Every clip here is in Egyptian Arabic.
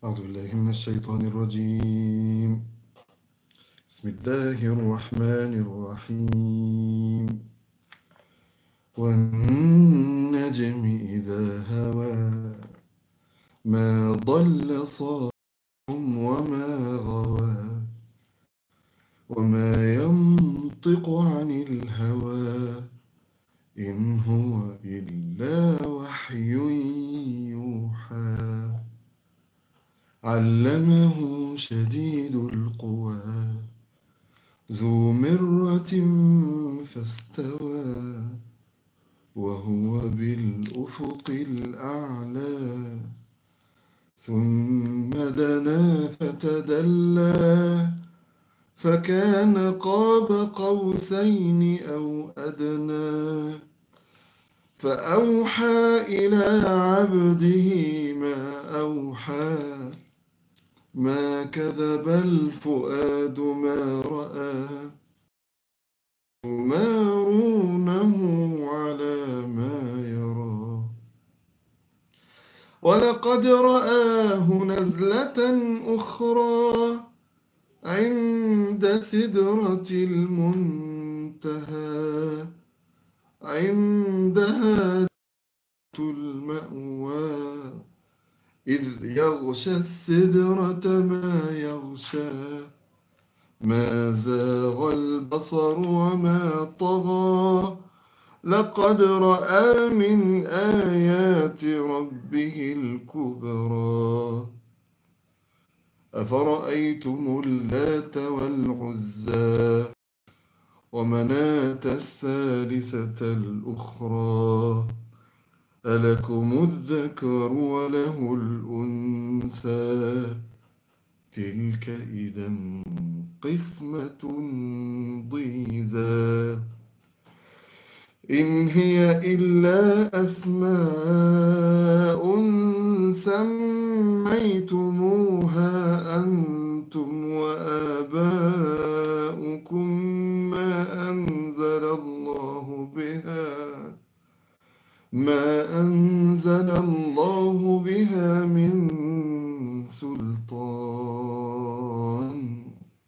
أعوذ بالله من الشيطان الرجيم بسم الله الرحمن الرحيم والنجم إذا هوى ما ضل صاحبكم وما غوى وما ينطق عن الهوى إن هو إلا وحي يوحى علمه شديد القوى ذو مرة فاستوى وهو بالأفق الأعلى ثم دنا فتدلى فكان قاب قوسين أو أدنى فأوحى إلى عبده ما أوحى ما كذب الفؤاد ما رأى يمارونه على ما يرى ولقد رآه نزلة أخرى عند سدرة المنتهى عندها المأوى إذ يغشى السدرة ما يغشى ما زاغ البصر وما طغى لقد رأى من آيات ربه الكبرى أفرأيتم اللات والعزى ومناة الثالثة الأخرى ألكم الذكر وله الأنثى تلك إذا قسمة ضيزى إن هي إلا أسماء سميتموها أنتم وآباؤكم ما أنزل الله بها ما أنزل الله بها من سلطان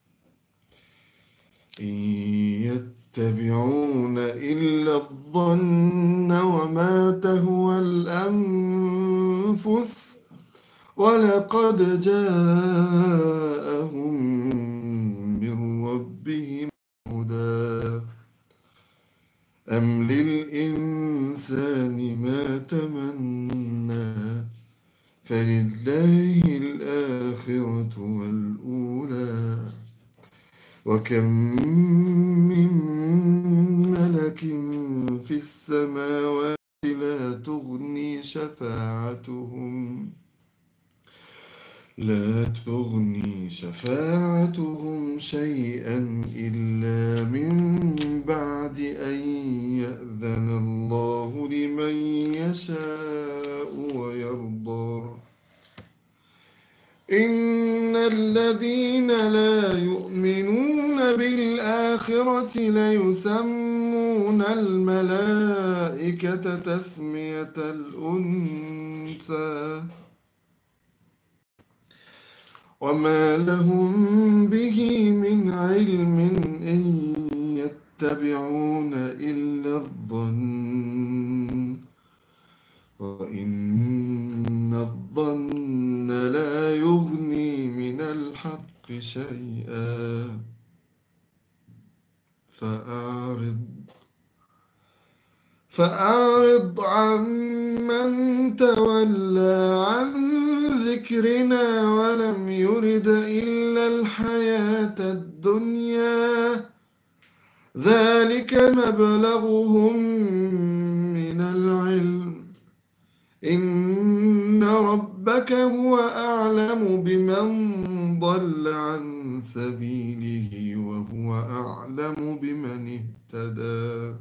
إن يتبعون إلا الظن وما تهوى الأنفس ولقد جاءهم من ربهم هدى أم للإنسان ما تمنى فلله الآخرة والأولى وكم من ملك في السماوات لا تغني شفاعتهم لا تغني شفاعتهم شيئا إلا من بعد أن يأذن الله لمن يشاء ويرضى إن الذين لا يؤمنون بالآخرة ليسمون الملائكة تسمية الأنثى وما لهم به من علم إن يتبعون إلا الظن وإن الظن لا يغني من الحق شيئا فأعرض فأعرض عمن تولى عن ذكرنا ولم يرد إلا الحياة الدنيا ذلك مبلغهم من العلم إن ربك هو أعلم بمن ضل عن سبيله وهو أعلم بمن اهتدى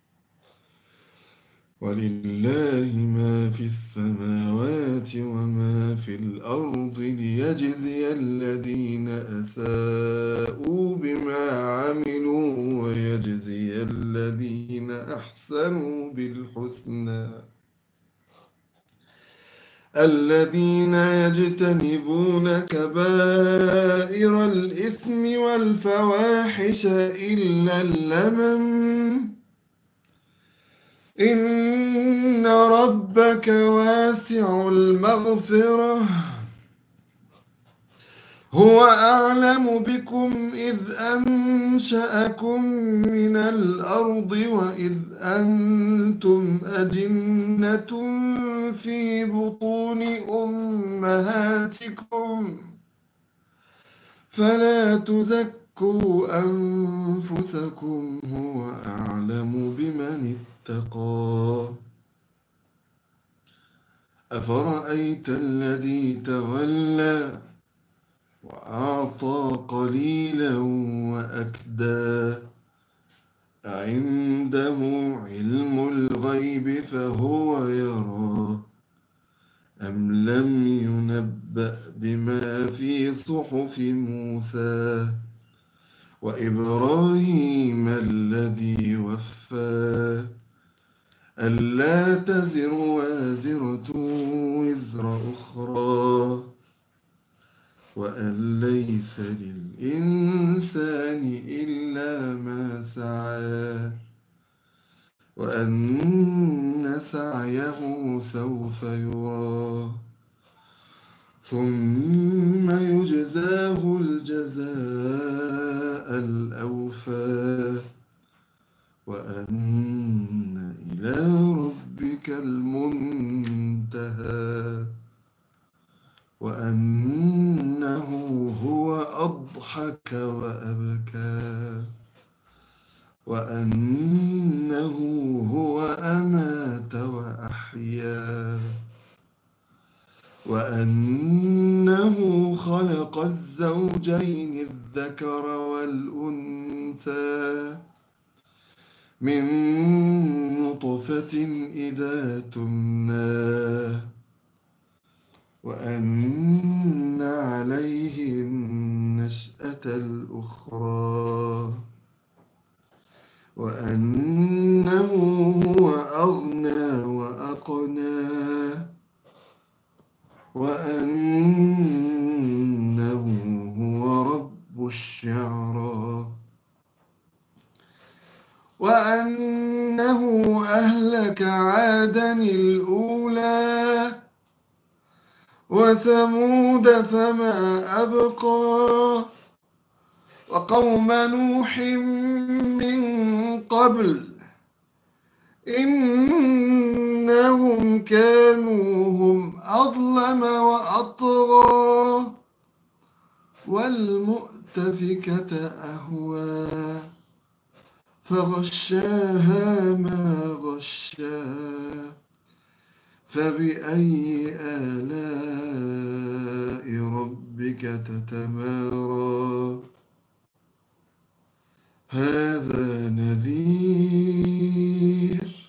ولله ما في السماوات وما في الأرض ليجزي الذين أساءوا بما عملوا ويجزي الذين أحسنوا بالحسنى الذين يجتنبون كبائر الإثم والفواحش إلا اللمم إن ربك واسع المغفرة هو أعلم بكم إذ أنشأكم من الأرض وإذ أنتم أجنة في بطون أمهاتكم فلا تزكوا أنفسكم هو أعلم بمن اتقى أفرأيت الذي تولى وأعطى قليلا وأكدى أعنده علم الغيب فهو يرى أم لم ينبأ بما في صحف موسى وإبراهيم الذي وفى ألا تزر وازرة وزر أخرى وأن ليس للإنسان إلا ما سعى وأن سعيه سوف يرى ثم يجزاه الجزاء الأوفى وأن إلى ربك المنتهى وأنه هو أضحك وأبكى وأنه هو أمات وأحيا وأنه خلق الزوجين الذكر والأنثى من نطفة إذا تمنى وأن عليه النشأة الأخرى وأنه هو أغنى وأقنى وأنه هو رب الشعرى وأنه أهلك عادا الأولى وثمود فما أبقى وقوم نوح من قبل إنهم كانوا هم أظلم وأطغى والمؤتفكة أهوى فغشاها ما غشا فبأي آلاء ربك تتمارى هذا نذير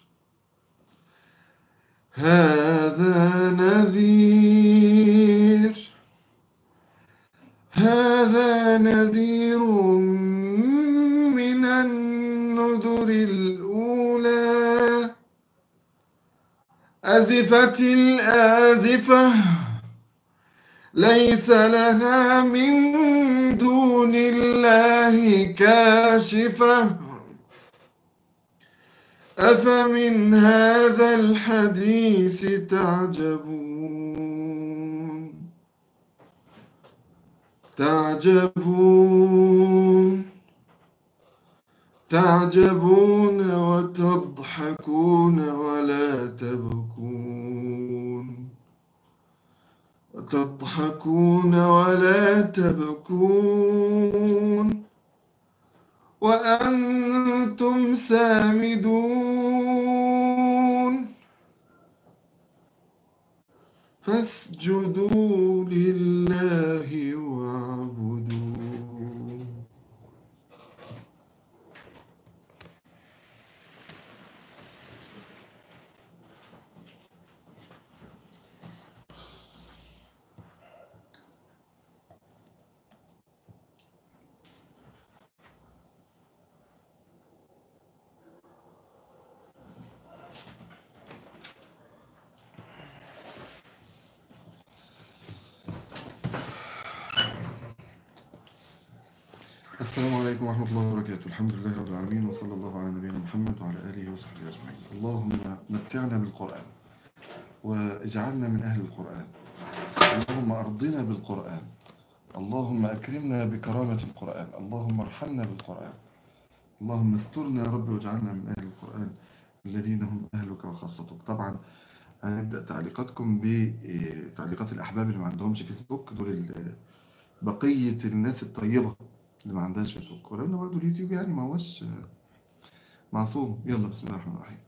هذا نذير هذا نذير من النذر الأولى أزفت الآزفة ليس لها من دون الله كاشفة أفمن هذا الحديث تعجبون تعجبون تعجبون وتضحكون ولا تبكون وتضحكون ولا تبكون وأنتم سامدون فاسجدوا لله واعبدوا السلام عليكم ورحمة الله وبركاته الحمد لله رب العالمين وصلى الله على نبينا محمد وعلى آله وصحبه أجمعين اللهم متعنا بالقرآن واجعلنا من أهل القرآن اللهم أرضنا بالقرآن اللهم أكرمنا بكرامة القرآن اللهم ارحمنا بالقرآن اللهم استرنا يا رب واجعلنا من أهل القرآن الذين هم أهلك وخاصتك طبعا هنبدأ تعليقاتكم بتعليقات الأحباب اللي ما عندهمش فيسبوك دول ال- بقية الناس الطيبة اللي ما عندهاش فيسبوك ولأن برضه اليوتيوب يعني ما هوش معصوم يلا بسم الله الرحمن الرحيم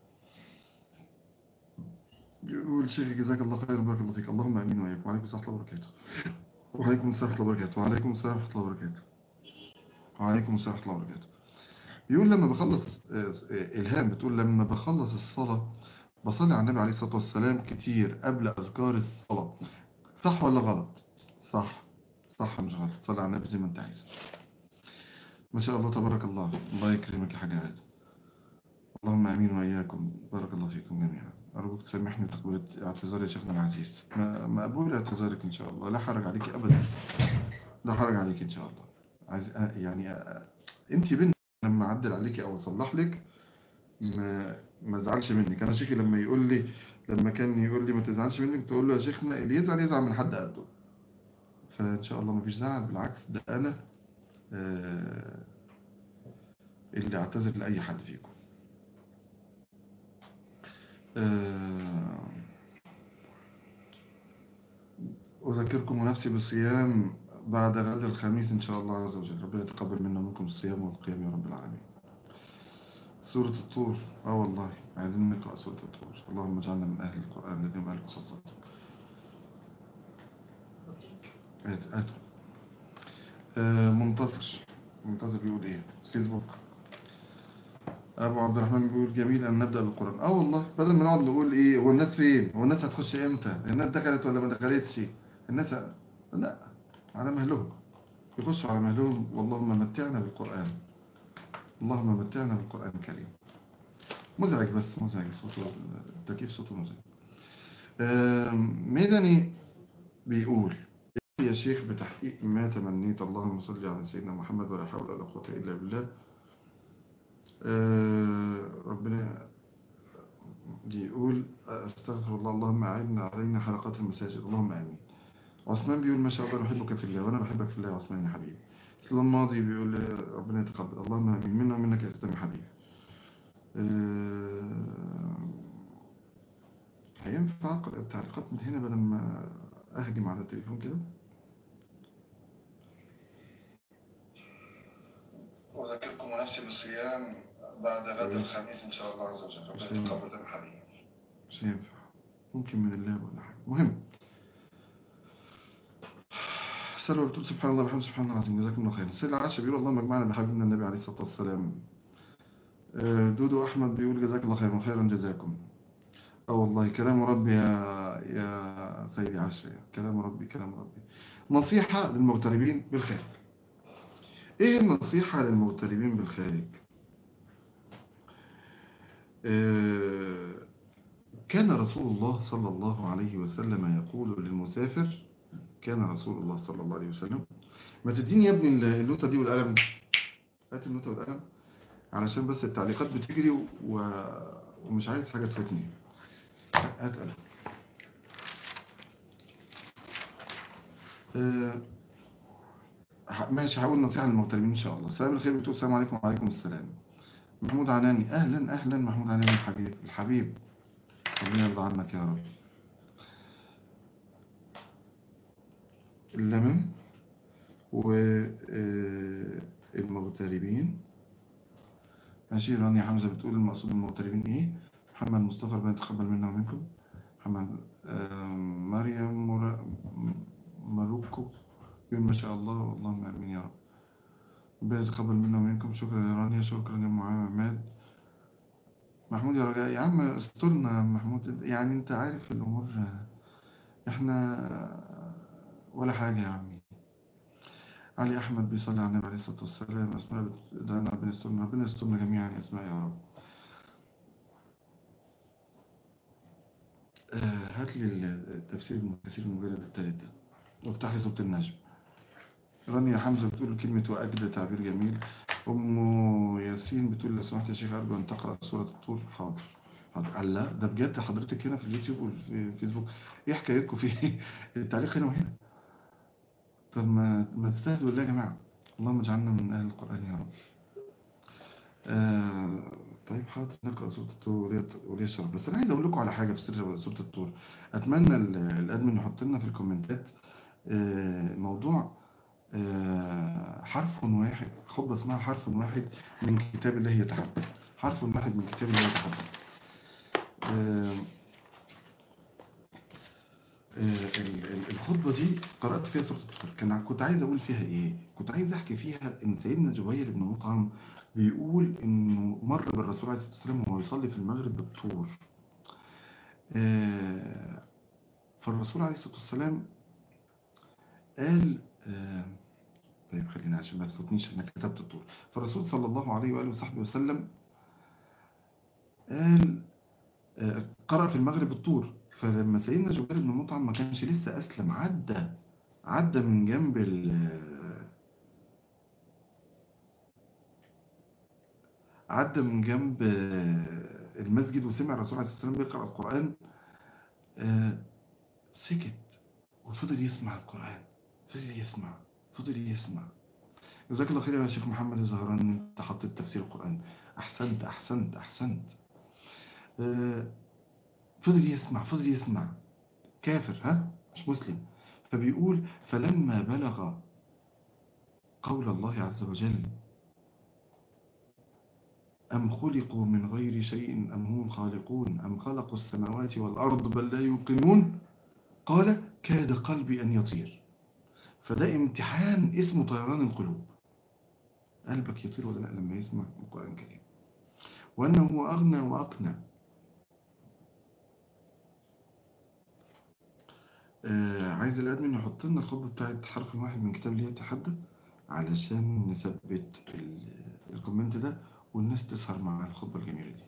يقول شيخ جزاك الله خير بارك الله فيك اللهم امين وإياك وعليكم السلام ورحمه الله وبركاته وعليكم السلام ورحمه الله وبركاته وعليكم السلام ورحمه الله وبركاته وعليكم السلام ورحمه الله وبركاته بيقول لما بخلص آه، آه، إلهام بتقول لما بخلص الصلاة بصلي على النبي عليه الصلاة والسلام كتير قبل أذكار الصلاة صح ولا غلط صح صح مش غلط صلي على النبي زي ما انت عايز ما شاء الله تبارك الله الله يكرمك يا حاج عاد اللهم امين واياكم بارك الله فيكم جميعا ارجوك تسامحني تقبل اعتذاري يا شيخنا العزيز ما- مقبول اعتذارك ان شاء الله لا حرج عليك ابدا لا حرج عليك ان شاء الله عايز أ- يعني أ- انت بنت لما اعدل عليكي او اصلح لك ما ما ازعلش منك انا شيخي لما يقول لي لما كان يقول لي ما تزعلش منك تقول له يا شيخنا اللي يزعل يزعل من حد قده فان شاء الله ما فيش زعل بالعكس ده انا آه، اللي اعتذر لاي حد فيكم آه، أذكركم ونفسي بالصيام بعد غد الخميس إن شاء الله عز وجل ربنا يتقبل منا ومنكم الصيام والقيام يا رب العالمين سورة الطور اه والله عايزين نقرأ سورة الطور اللهم اجعلنا من أهل القرآن الذين هم أهل قصصك هات هاتوا آه، منتصر منتصر بيقول ايه فيسبوك ابو عبد الرحمن بيقول جميل ان نبدا بالقران اه والله بدل ما نقعد نقول ايه هو الناس فين هو الناس هتخش امتى الناس دخلت ولا ما دخلتش الناس لا على مهلهم يخشوا على مهلهم واللهم متعنا بالقران اللهم متعنا بالقران الكريم مزعج بس مزعج صوته التكييف صوته مزعج آم، مدني بيقول يا شيخ بتحقيق ما تمنيت اللهم صل على سيدنا محمد ولا حول ولا قوه الا بالله آه، ربنا بيقول استغفر الله اللهم أعنا علينا حلقات المساجد اللهم آمين عثمان بيقول ما شاء الله نحبك في الله وأنا بحبك في الله يا عثمان يا حبيبي اسلام ماضي بيقول آه، ربنا يتقبل اللهم آمين منا ومنك يا اسلام يا حبيبي آه، هينفع أقرأ التعليقات من هنا بدل ما أهجم على التليفون كده وذكركم ونفسي بالصيام بعد غد الخميس إن شاء الله عز وجل ربنا يتقبل يا حبيبي مش هينفع ممكن من اللاب ولا حاجة مهم سلوى بتقول سبحان الله وبحمده سبحان الله العظيم جزاكم الله خير سيد العاشر بيقول اللهم اجمعنا بحبيبنا النبي عليه الصلاة والسلام آه، دودو أحمد بيقول جزاك الله خيرا وخيرا جزاكم اه والله كلام ربي يا يا سيدي عاشر كلام ربي كلام ربي نصيحة للمغتربين بالخارج ايه النصيحة للمغتربين بالخارج آه، كان رسول الله صلى الله عليه وسلم يقول للمسافر كان رسول الله صلى الله عليه وسلم ما تديني يا ابني النوتة دي والقلم هات النوتة والقلم علشان بس التعليقات بتجري و... ومش عايز حاجة تفوتني هات قلم آه، ه- ماشي هقول نصيحة للمغتربين إن شاء الله السلام الخير بتقول السلام عليكم وعليكم السلام محمود عناني أهلا أهلا محمود عناني الحبيب الحبيب ربنا يرضى عنك يا رب اللمم والمغتربين ماشي رانيا حمزة بتقول المقصود بالمغتربين ايه محمد مصطفى ربنا يتقبل منا ومنكم محمد آم، مريم مرا- ماروكو يقول ما شاء الله اللهم امين يا رب ربنا يتقبل منا ومنكم شكرا يا رانيا شكرا يا معاذ عماد محمود يا رجاء يا عم استرنا يا محمود يعني انت عارف الامور احنا ولا حاجة يا عمي علي احمد بيصلي على النبي عليه الصلاة والسلام اسماء بتدعنا ربنا يسترنا ربنا يسترنا جميعا يا اسماء يا رب آه، هات لي التفسير ابن كثير المجلد الثالث ده وافتح لي سورة النجم رانيا حمزة بتقول كلمة وأجد تعبير جميل أم ياسين بتقول لو سمحت يا شيخ أرجو أن تقرأ سورة الطور حاضر حاضر الله ده بجد حضرتك هنا في اليوتيوب والفيسبوك إيه حكايتكم في التعليق هنا وهنا طب ما ما تستهدوا الله يا جماعة اللهم اجعلنا من أهل القرآن يا رب آه طيب حاضر نقرأ سورة الطور وليه وليه الشرف بس أنا عايز أقول لكم على حاجة في سر سورة الطور أتمنى ال- الأدمن يحط لنا في الكومنتات آه موضوع آه حرف واحد خطبة اسمها حرف واحد من كتاب الله يتحدث حرف واحد من كتاب الله يتحدث آه آه، ال- ال- الخطبة دي قرأت فيها سورة الطور كان كنت عايز أقول فيها إيه؟ كنت عايز أحكي فيها إن سيدنا جبير بن مطعم بيقول إنه مر بالرسول عليه الصلاة والسلام وهو يصلي في المغرب بالطور آه، فالرسول عليه الصلاة والسلام قال آه، طيب خلينا عشان ما تفوتنيش أنا كتبت الطور فالرسول صلى الله عليه وآله وصحبه وسلم قال آه، قرأ في المغرب الطور فلما سيدنا جبير بن مطعم ما كانش لسه أسلم عدى عدى من جنب ال عدى من جنب آه، المسجد وسمع الرسول عليه الصلاة والسلام بيقرأ القرآن آه، سكت وفضل يسمع القرآن فضل يسمع فضل يسمع جزاك الله خير يا شيخ محمد الزهران إن انت حطيت تفسير القرآن احسنت احسنت احسنت آه، فضل يسمع فضل يسمع كافر ها مش مسلم فبيقول فلما بلغ قول الله عز وجل أم خلقوا من غير شيء أم هم الخالقون أم خلقوا السماوات والأرض بل لا يوقنون قال كاد قلبي أن يطير فده امتحان اسمه طيران القلوب قلبك يطير ولا لا لما يسمع القرآن الكريم وأنه هو أغنى وأقنى آه عايز الأدمن يحط لنا الخطبة بتاعت حرف واحد من كتاب ليه يتحدى علشان نثبت ال- الكومنت ده والناس تسهر مع الخطبة الجميلة دي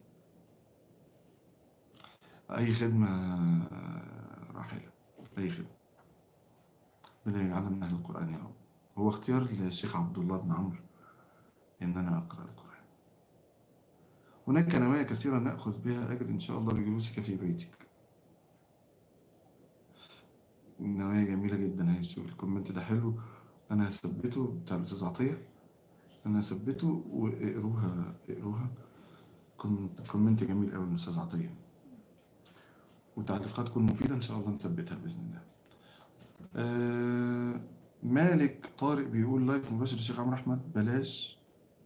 أي خدمة آه، راحلة أي خدمة ربنا يجعلنا من أهل القرآن يا رب هو اختيار للشيخ عبد الله بن عمرو إن أنا أقرأ القرآن هناك نوايا كثيرة نأخذ بها أجر إن شاء الله بجلوسك في بيتك نوايا جميلة جدا هي شوف الكومنت ده حلو أنا هثبته بتاع الأستاذ عطية أنا هثبته واقروها اقروها كومنت كومنت جميل أوي من الأستاذ عطية وتعليقات تكون مفيدة إن شاء الله نثبتها بإذن الله آه مالك طارق بيقول لايف مباشر الشيخ عمرو أحمد بلاش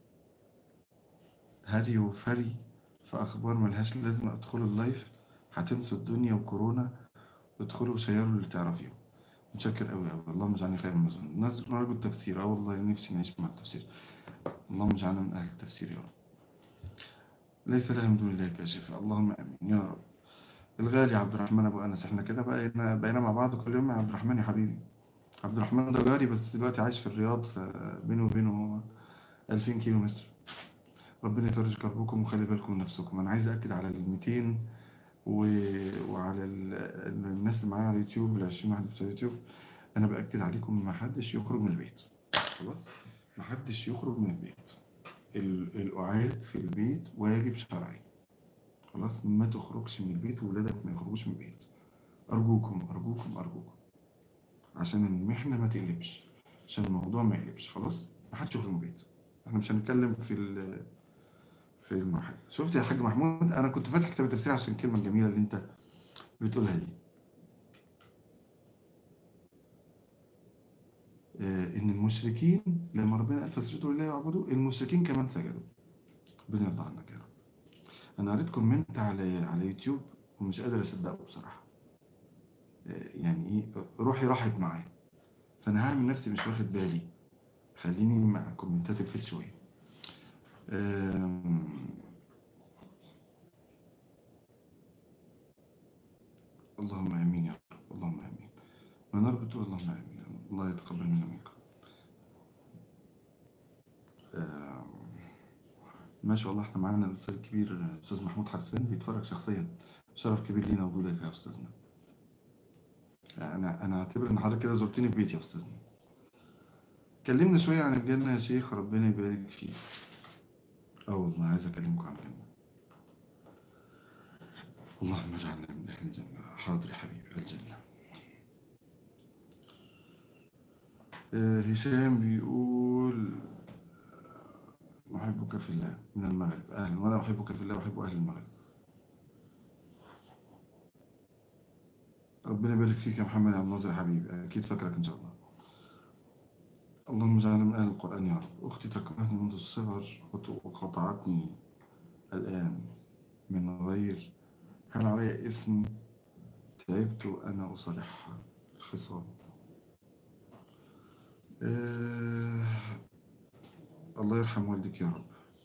هري وفري في أخبار ملهاش لازمة ادخلوا اللايف هتنسوا الدنيا وكورونا ادخلوا وشيروا اللي تعرفيه متشكر قوي قوي اللهم اجعلني خير من ظن الناس نرجو التفسير اه والله نفسي نعيش مع التفسير اللهم اجعلنا من أهل التفسير يا رب ليس لها من دون الله كاشفة اللهم آمين يا رب الغالي عبد الرحمن أبو أنس احنا كده بقينا بقينا مع بعض كل يوم يا عبد الرحمن يا حبيبي عبد الرحمن ده جاري بس دلوقتي عايش في الرياض فبينه وبينه 2000 كيلو متر ربنا يفرج كربكم وخلي بالكم من نفسكم أنا عايز أكد على ال 200 و... وعلى ال... الناس اللي معايا على اليوتيوب ال 20 واحد بتوع اليوتيوب أنا بأكد عليكم ما حدش يخرج من البيت خلاص ما حدش يخرج من البيت ال- القعاد في البيت واجب شرعي خلاص ما تخرجش من البيت وولادك ما يخرجوش من البيت أرجوكم أرجوكم أرجوكم عشان المحنة ما تقلبش عشان الموضوع ما يقلبش خلاص ما حدش يخرج من البيت احنا مش هنتكلم في ال في المحل شفت يا حاج محمود انا كنت فاتح كتاب التفسير عشان الكلمة الجميلة اللي انت بتقولها دي آه، ان المشركين لما ربنا قال فاسجدوا لله واعبدوا المشركين كمان سجدوا ربنا يرضى عنك يا رب انا قريت كومنت على على يوتيوب ومش قادر اصدقه بصراحة آه، يعني ايه روحي راحت معاه فانا هعمل نفسي مش واخد بالي خليني مع كومنتات الفيس شوية آم، اللهم امين يا رب اللهم امين منار بتقول اللهم امين الله يتقبل منا ومنكم آم، ما شاء الله احنا معانا الاستاذ الكبير الاستاذ محمود حسان بيتفرج شخصيا شرف كبير لينا وجودك يا استاذنا انا انا اعتبر ان حضرتك كده زرتني في بيتي يا استاذنا كلمنا شوية عن الجنة يا شيخ ربنا يبارك فيك اه والله عايز اكلمكم عن الجنة اللهم اجعلنا من اهل الجنة حاضر يا حبيبي الجنة آه، هشام بيقول أحبك في الله من المغرب أهلا وأنا أحبك في الله وأحب أهل المغرب ربنا يبارك فيك يا محمد عبد الناصر حبيبي أكيد فاكرك إن شاء الله اللهم اجعلنا من أهل القرآن يا رب أختي تكرهني منذ الصغر وقطعتني الآن من غير هل علي اسم تعبت أنا أصالحها خصام آه الله يرحم والدك يا رب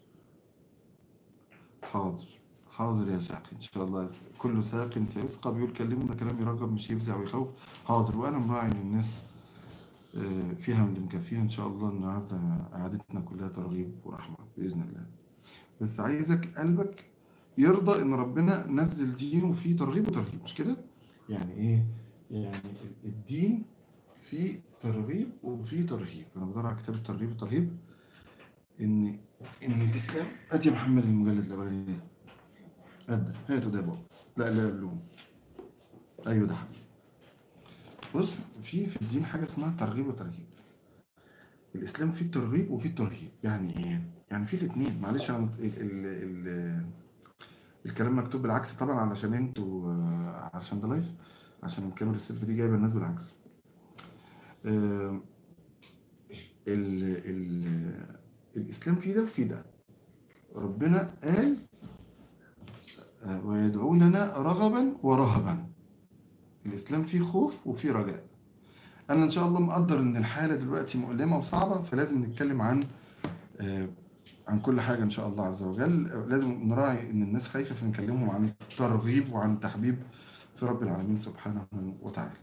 حاضر حاضر يا ساقي إن شاء الله كل ساق سيسقى بيقول كلمنا كلام يرغب مش يفزع ويخوف حاضر وأنا مراعي إن الناس آه، فيها من اللي مكفيها إن شاء الله النهاردة قعدتنا كلها ترغيب ورحمة بإذن الله بس عايزك قلبك يرضى إن ربنا نزل دينه فيه ترغيب وترهيب مش كده؟ يعني إيه؟ يعني الدين فيه ترغيب وفيه ترهيب أنا بدور على كتاب الترغيب والترهيب إن إن الإسلام هات يا محمد المجلد الأولاني أدى هاته ده بقى لا لا اللوم أيوه ده حبيبي بص في في الدين حاجة اسمها ترغيب وترهيب الإسلام فيه الترغيب وفيه الترهيب يعني إيه؟ يعني فيه الاثنين معلش أنا مت- ال ال ال الكلام مكتوب بالعكس طبعا علشان انتوا آه، عشان ده لايف عشان الكاميرا السيلفي دي جايبه الناس بالعكس آه، ال ال الإسلام فيه ده وفيه ده ربنا قال آه، ويدعوننا رغبا ورهبا الإسلام فيه خوف وفيه رجاء أنا إن شاء الله مقدر إن الحالة دلوقتي مؤلمة وصعبة فلازم نتكلم عن آه، عن كل حاجة إن شاء الله عز وجل آه، لازم نراعي إن الناس خايفة فنكلمهم عن الترغيب وعن التحبيب في رب العالمين سبحانه وتعالى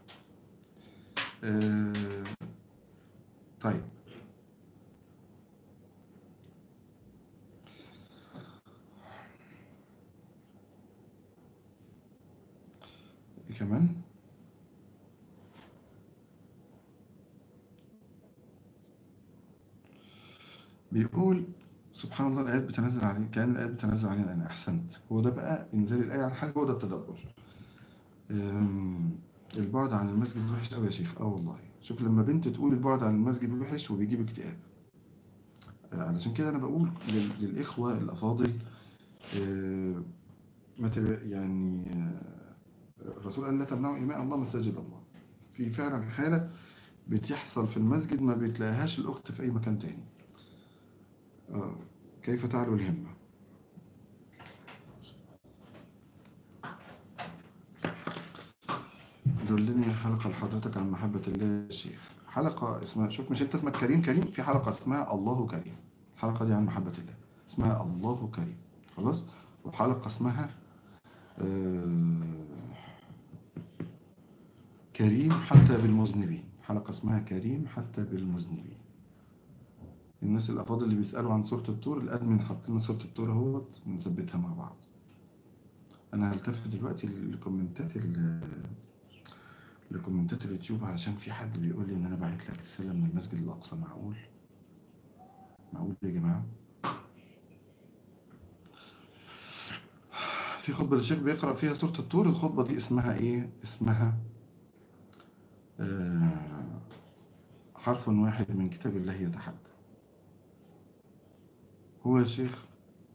آه، طيب إيه كمان بيقول سبحان الله الآيات بتنزل عليه كأن الآيات بتنزل علينا أنا أحسنت هو ده بقى إنزال الآية على حاجة هو ده التدبر أم، البعد عن المسجد وحش أوي يا شيخ اه والله شوف لما بنت تقول البعد عن المسجد وحش وبيجيب اكتئاب آه، علشان كده أنا بقول لل- للإخوة الأفاضل آه، ما تب- يعني آه، الرسول قال لا تمنعوا إماء الله مساجد الله في فعلا حالة بتحصل في المسجد ما بتلاقيهاش الأخت في أي مكان تاني آه، كيف تعلو الهمة دلني حلقة لحضرتك عن محبة الله يا شيخ حلقة اسمها شوف مش انت اسمك كريم كريم في حلقة اسمها الله كريم الحلقة دي عن محبة الله اسمها الله كريم خلاص وحلقة اسمها آه، كريم حتى بالمذنبين حلقة اسمها كريم حتى بالمذنبين الناس الأفاضل اللي بيسألوا عن سورة الطور الأدمن حاطين لنا سورة الطور اهوت بنثبتها مع بعض أنا هلتفت دلوقتي لكومنتات ال لكومنتات اليوتيوب علشان في حد بيقول لي إن أنا بعت لك رسالة من المسجد الأقصى معقول معقول يا جماعة في خطبة للشيخ بيقرأ فيها سورة الطور الخطبة دي اسمها إيه؟ اسمها آه حرف واحد من كتاب الله يتحدى هو يا شيخ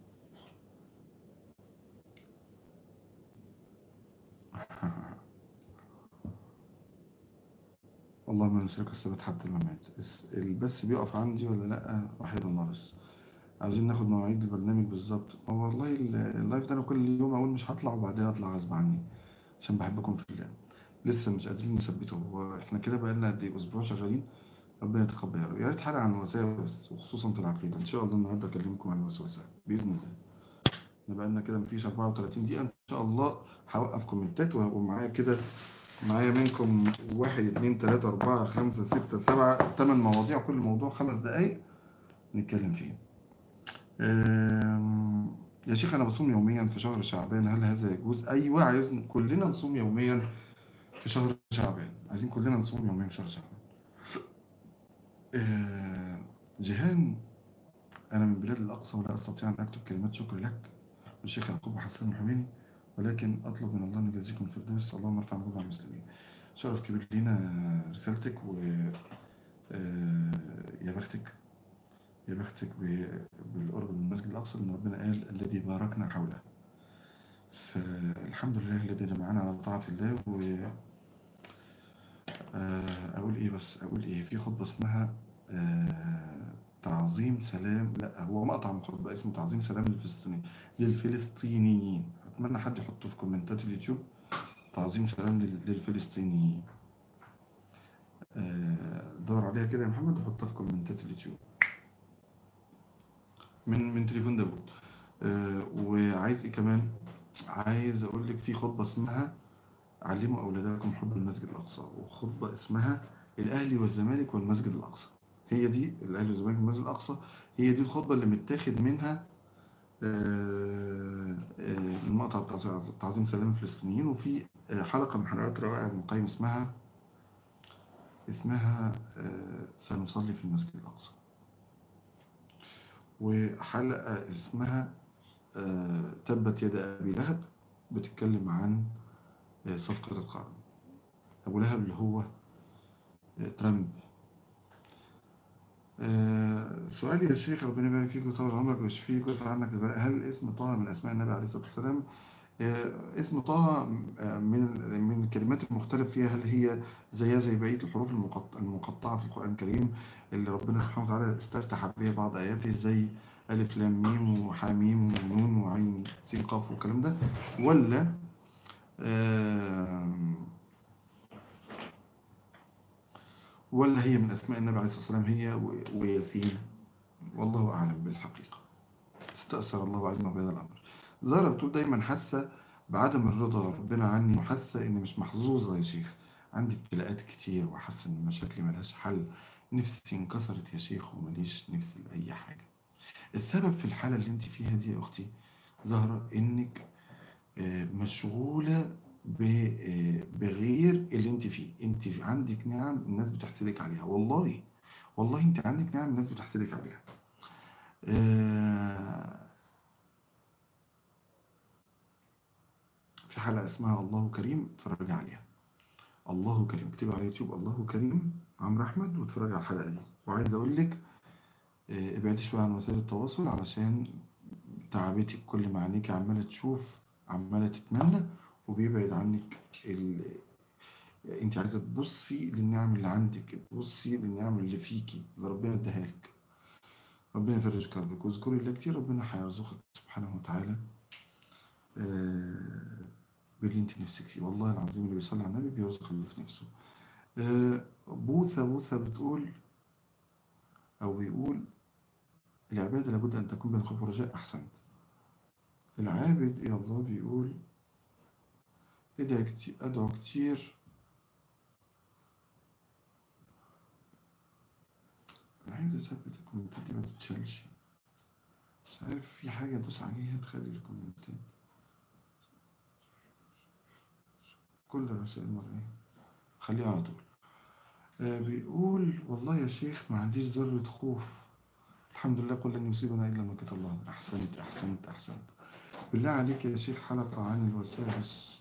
والله ما نسلك الثبات حتى الممات بس البث بيقف عندي ولا لا وحيد الله بس عايزين ناخد مواعيد البرنامج بالظبط هو والله ال- اللايف ده انا كل يوم اقول مش هطلع وبعدين اطلع غصب عني عشان بحبكم في الله لسه مش قادرين نثبته هو احنا كده بقالنا قد ايه اسبوع شغالين ربنا يتقبل يا رب. يا ريت حلقه عن الوساوس وخصوصا في العقيده ان شاء الله النهارده اكلمكم عن الوسوسه باذن الله احنا بقالنا كده مفيش 34 دقيقه ان شاء الله هوقف كومنتات وهبقوا معايا كده معايا منكم واحد اتنين تلاتة أربعة خمسة ستة سبعة تمن مواضيع كل موضوع خمس دقايق نتكلم فيه أم، يا شيخ أنا بصوم يوميا في شهر شعبان هل هذا يجوز؟ أيوة عايز كلنا نصوم يوميا في شهر شعبان عايزين كلنا نصوم يوميا في شهر شعبان آه، جيهان أنا من بلاد الأقصى ولا أستطيع أن أكتب كلمات شكر لك والشيخ يعقوب حسن الحميني ولكن أطلب من الله أن يجازيكم الفردوس اللهم ارفع مقام المسلمين شرف كبير لينا رسالتك و آه، يا بختك يا بختك ب- بالقرب من المسجد الأقصى لأن ربنا قال الذي باركنا حوله فالحمد لله الذي جمعنا على طاعة الله و آه، أقول إيه بس أقول إيه في خطبة اسمها آه، تعظيم سلام لا هو مقطع من خطبة اسمه تعظيم سلام للفلسطينيين للفلسطينيين أتمنى حد يحطه في كومنتات اليوتيوب تعظيم سلام لل- للفلسطينيين آه، دور عليها كده يا محمد وحطها في كومنتات اليوتيوب من من تليفون داوود آه، وعايز ايه كمان عايز اقول لك في خطبة اسمها علموا اولادكم حب المسجد الاقصى وخطبة اسمها الاهلي والزمالك والمسجد الاقصى هي دي الاهلي والزمالك والمسجد الاقصى هي دي الخطبة اللي متاخد منها آه، آه، المقطع بتاع تعظيم سلام الفلسطينيين وفي آه، حلقة من حلقات روائع ابن القيم اسمها اسمها آه، سنصلي في المسجد الأقصى وحلقة اسمها آه، تبت يد أبي لهب بتتكلم عن آه، صفقة القرن أبو لهب اللي هو آه، ترامب آه، سؤالي يا شيخ ربنا يبارك فيك ويطول عمرك ويشفيك ويرفع عنك البلاء هل اسم طه من أسماء النبي عليه الصلاة والسلام آه، اسم طه آه، من من الكلمات المختلف فيها هل هي زيها زي بقية الحروف المقط- المقطعة في القرآن الكريم اللي ربنا سبحانه وتعالى استفتح بها بعض آياته زي ألف لام ميم وحاميم ونون وعين سين قاف والكلام ده ولا آم، ولا هي من أسماء النبي عليه الصلاة والسلام هي و- وياسين والله أعلم بالحقيقة استأثر الله عز وجل بهذا الأمر زارة بتقول دايما حاسة بعدم الرضا ربنا عني وحاسة إني مش محظوظة يا شيخ عندي ابتلاءات كتير وحاسة إن مشاكلي ملهاش حل نفسي انكسرت يا شيخ ومليش نفس لأي حاجة السبب في الحالة اللي انت فيها دي يا أختي زهرة إنك آه، مشغولة ب- آه، بغير اللي انت فيه انت في- عندك نعم الناس بتحسدك عليها والله والله انت عندك نعم الناس بتحسدك عليها آه، في حلقة اسمها الله كريم اتفرج عليها الله كريم اكتبي على يوتيوب الله كريم عمرو احمد واتفرج على الحلقة دي وعايز اقول لك آه، ابعدي شوية عن وسائل التواصل علشان تعبتك كل ما عينيك عمالة تشوف عمالة تتمنى وبيبعد عنك ال... انت عايزة تبصي للنعم اللي عندك تبصي للنعم اللي فيكي اللي ربنا اداها لك ربنا يفرج كربك واذكري الله كتير ربنا هيرزقك سبحانه وتعالى آه، باللي انت نفسك فيه والله العظيم اللي بيصلي على النبي بيرزق اللي في نفسه آه، بوثة بوثة بتقول أو بيقول العبادة لابد أن تكون بين خوف ورجاء أحسنت العابد إلى الله بيقول ادعي كتير أدعو كتير أنا عايز أثبت الكومنتات دي ما تتشالش مش عارف في حاجة أدوس عليها تخلي الكومنتات كل الرسائل مرئية خليها على طول آه، بيقول والله يا شيخ ما عنديش ذرة خوف الحمد لله قل لن يصيبنا إلا ما كتب الله أحسنت أحسنت أحسنت بالله عليك يا شيخ حلقة عن الوساوس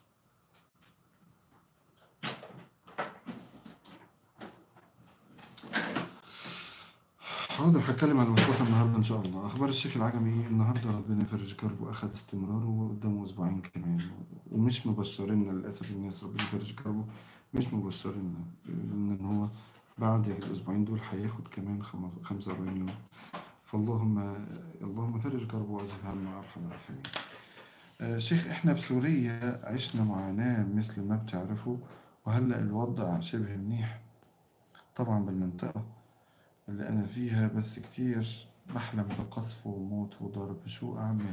حاضر هتكلم عن الوسوسة النهاردة إن شاء الله أخبار الشيخ العجمي إيه النهاردة ربنا يفرج كربه أخذ استمراره وقدامه أسبوعين كمان ومش مبشرين للأسف الناس ربنا يفرج كربه مش مبشرين إن هو بعد الأسبوعين دول هياخد كمان خم- 45 يوم فاللهم اللهم فرج كربه وأذهب همه يا أرحم الراحمين آه، شيخ إحنا بسوريا عشنا معاناة مثل ما بتعرفوا وهلأ الوضع شبه منيح طبعا بالمنطقة اللي أنا فيها بس كتير بحلم بقصف وموت وضرب شو أعمل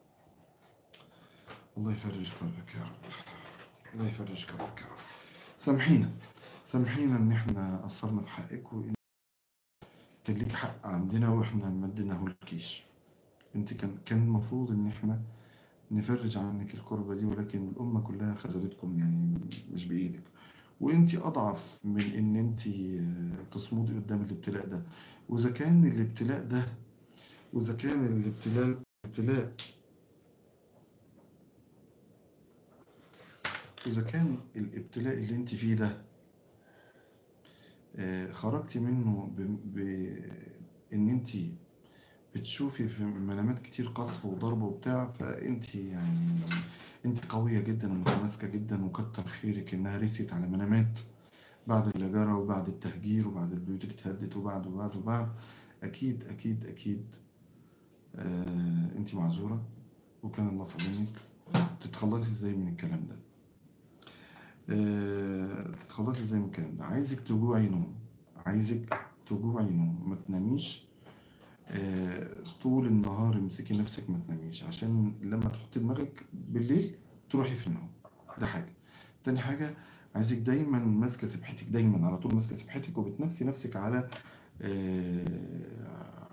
الله يفرج كربك يا رب الله يفرج كربك يا رب سامحينا سامحينا إن إحنا قصرنا في حقك وإن كان ليك حق عندنا وإحنا ما اديناهولكيش أنت كان كان المفروض إن إحنا نفرج عنك الكربة دي ولكن الأمة كلها خذلتكم يعني مش بإيدك وانت اضعف من ان انت تصمدي قدام الابتلاء ده واذا كان الابتلاء ده واذا كان الابتلاء الابتلاء إذا كان الابتلاء اللي انت فيه ده آه، خرجتي منه بإن انت بتشوفي في منامات كتير قصف وضرب وبتاع فانت يعني انت قوية جدا ومتماسكة جدا وكتر خيرك انها رست على منامات بعد الهجرة وبعد التهجير وبعد البيوت اللي اتهدت وبعد وبعد وبعد اكيد اكيد اكيد آه انت معذورة وكان الله في عونك تتخلصي ازاي من الكلام ده آه، تتخلصي ازاي من الكلام ده عايزك تجوعي نوم عايزك تجوعي نوم ما تناميش آه، طول النهار امسكي نفسك ما تناميش عشان لما تحطي دماغك بالليل تروحي في النوم ده حاجة تاني حاجة عايزك دايما ماسكة سبحتك دايما على طول ماسكة سبحتك وبتنفسي نفسك على آه،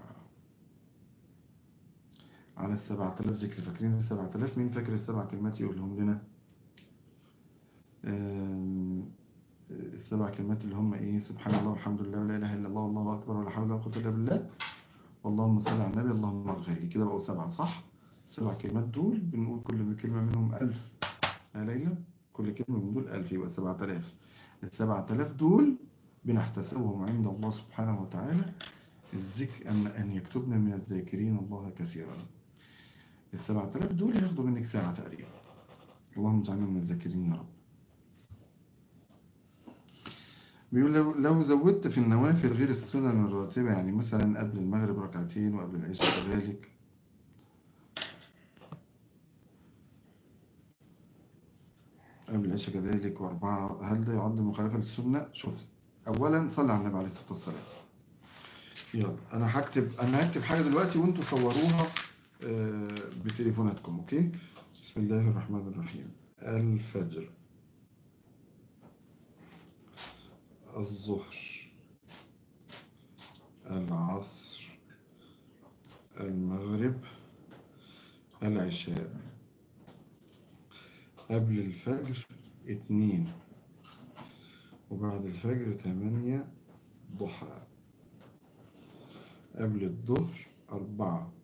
على السبعة آلاف ذكر فاكرين السبعة آلاف مين فاكر السبع كلمات يقولهم لنا آم، السبع كلمات اللي هم ايه سبحان الله والحمد لله ولا اله الا الله والله اكبر ولا حول ولا قوه الا بالله اللهم صل على النبي اللهم اغفر لي كده بقوا سبعه صح السبع كلمات دول بنقول كل كلمه منهم ألف يا ليلى كل كلمه من دول ألف يبقى 7000 ال 7000 دول بنحتسبهم عند الله سبحانه وتعالى الذكر أن أن يكتبنا من الذاكرين الله كثيرا ال 7000 دول ياخدوا منك ساعه تقريبا اللهم اجعلنا من الذاكرين يا رب بيقول لو, لو زودت في النوافل غير السنن الراتبة يعني مثلا قبل المغرب ركعتين وقبل العشاء كذلك قبل العشاء كذلك وأربعة هل ده يعد مخالفة للسنة؟ شوف أولا صلى على النبي عليه الصلاة والسلام يلا أنا هكتب أنا هكتب حاجة دلوقتي وأنتوا صوروها آه، بتليفوناتكم أوكي؟ بسم الله الرحمن الرحيم الفجر الظهر العصر المغرب العشاء قبل الفجر اتنين وبعد الفجر تمانية ضحى قبل الظهر أربعة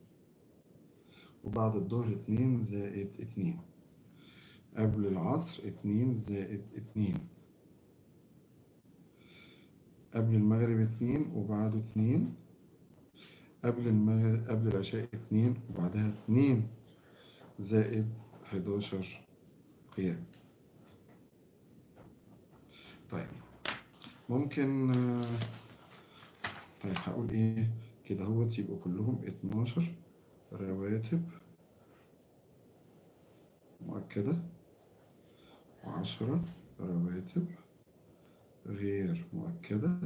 وبعد الظهر اتنين زائد اتنين قبل العصر اتنين زائد اتنين قبل المغرب اتنين وبعده اتنين قبل المغرب قبل العشاء اتنين وبعدها اتنين زائد حداشر قيام طيب ممكن آه، طيب هقول ايه كده هوت يبقوا كلهم اتناشر رواتب مؤكدة وعشرة رواتب غير مؤكدة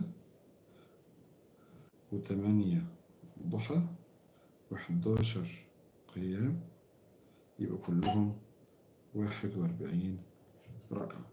وثمانية ضحى وحداشر قيام يبقوا كلهم واحد واربعين ركعة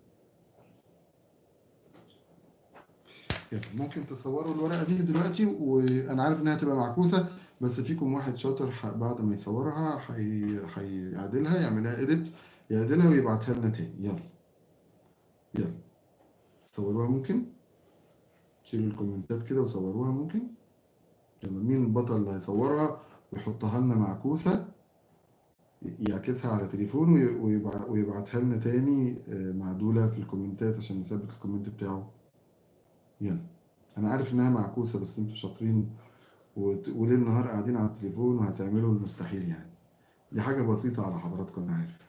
يلا ممكن تصوروا الورقة دي دلوقتي وأنا عارف إنها تبقى معكوسة بس فيكم واحد شاطر ح- بعد ما يصورها هي- هيعدلها يعملها إيديت يعدلها ويبعتها لنا تاني يلا يلا صوروها ممكن شيلوا الكومنتات كده وصوروها ممكن يلا مين البطل اللي هيصورها ويحطها لنا معكوسة يعكسها على تليفونه وي- ويبع- ويبعتها لنا تاني آه، معدولة في الكومنتات عشان نثبت الكومنت بتاعه يلا انا عارف انها معكوسة بس انتوا شاطرين وت- وليل نهار قاعدين على التليفون وهتعملوا المستحيل يعني دي حاجة بسيطة على حضراتكم انا عارف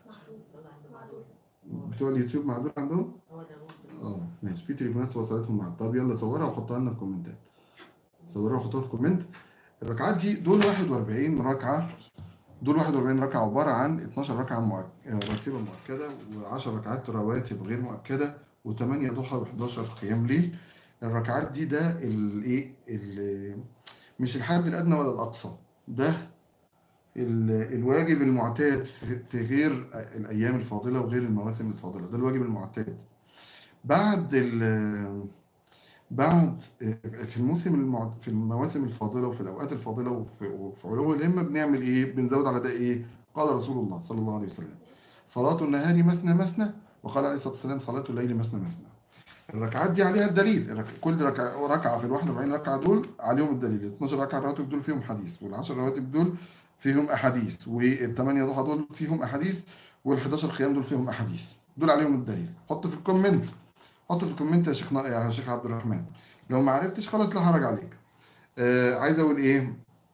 بتوع اليوتيوب معدول عندهم اه ماشي في تليفونات وصلتهم مع طب يلا صورها وحطها لنا في كومنتات صورها وحطها في كومنت الركعات دي دول 41 ركعة دول 41 ركعة عبارة عن 12 ركعة مؤك- راتبة مؤكدة و10 ركعات رواتب غير مؤكدة و8 ضحى و11 قيام ليل الركعات دي ده الايه ال- مش الحد الأدنى ولا الأقصى ده ال- الواجب المعتاد في في غير الأيام الفاضلة وغير المواسم الفاضلة ده الواجب المعتاد بعد ال بعد في الموسم المع... في المواسم الفاضلة وفي الأوقات الفاضلة وفي, وفي علو الهمة بنعمل إيه؟ بنزود على ده إيه؟ قال رسول الله صلى الله عليه وسلم صلاة النهار مثنى مثنى وقال عليه الصلاة والسلام صلاة الليل مثنى مثنى الركعات دي عليها الدليل الرك- كل ركعة, ركعة في ال 41 ركعة دول عليهم الدليل ال 12 ركعة الرواتب دول فيهم حديث وال 10 رواتب دول فيهم أحاديث وال 8 ضحى دول فيهم أحاديث وال 11 قيام دول فيهم أحاديث دول عليهم الدليل حط في الكومنت حط في الكومنت يا شيخ يا شيخ عبد الرحمن لو ما عرفتش خلاص لا حرج عليك آه عايز أقول إيه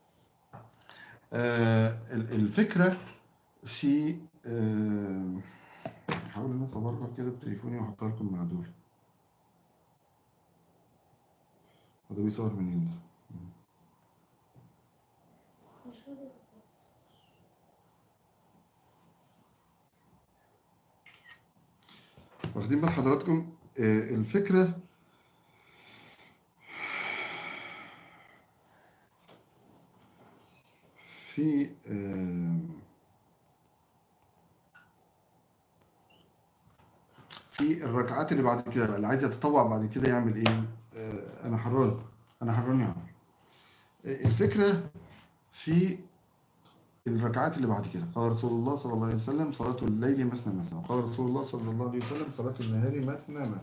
آه ال- الفكرة في آه هحاول ان انا اصورها كده بتليفوني واحطها لكم مع دول وده بيصور منين ده؟ واخدين بال حضراتكم آه، الفكرة في آه، في الركعات اللي بعد كده بقى اللي عايز يتطوع بعد كده يعمل ايه آه، انا حران انا حران يا عم آه، الفكرة في الركعات اللي بعد كده قال رسول الله صلى الله عليه وسلم صلاة الليل مثنى مثنى وقال رسول الله صلى الله عليه وسلم صلاة النهار مثنى مثنى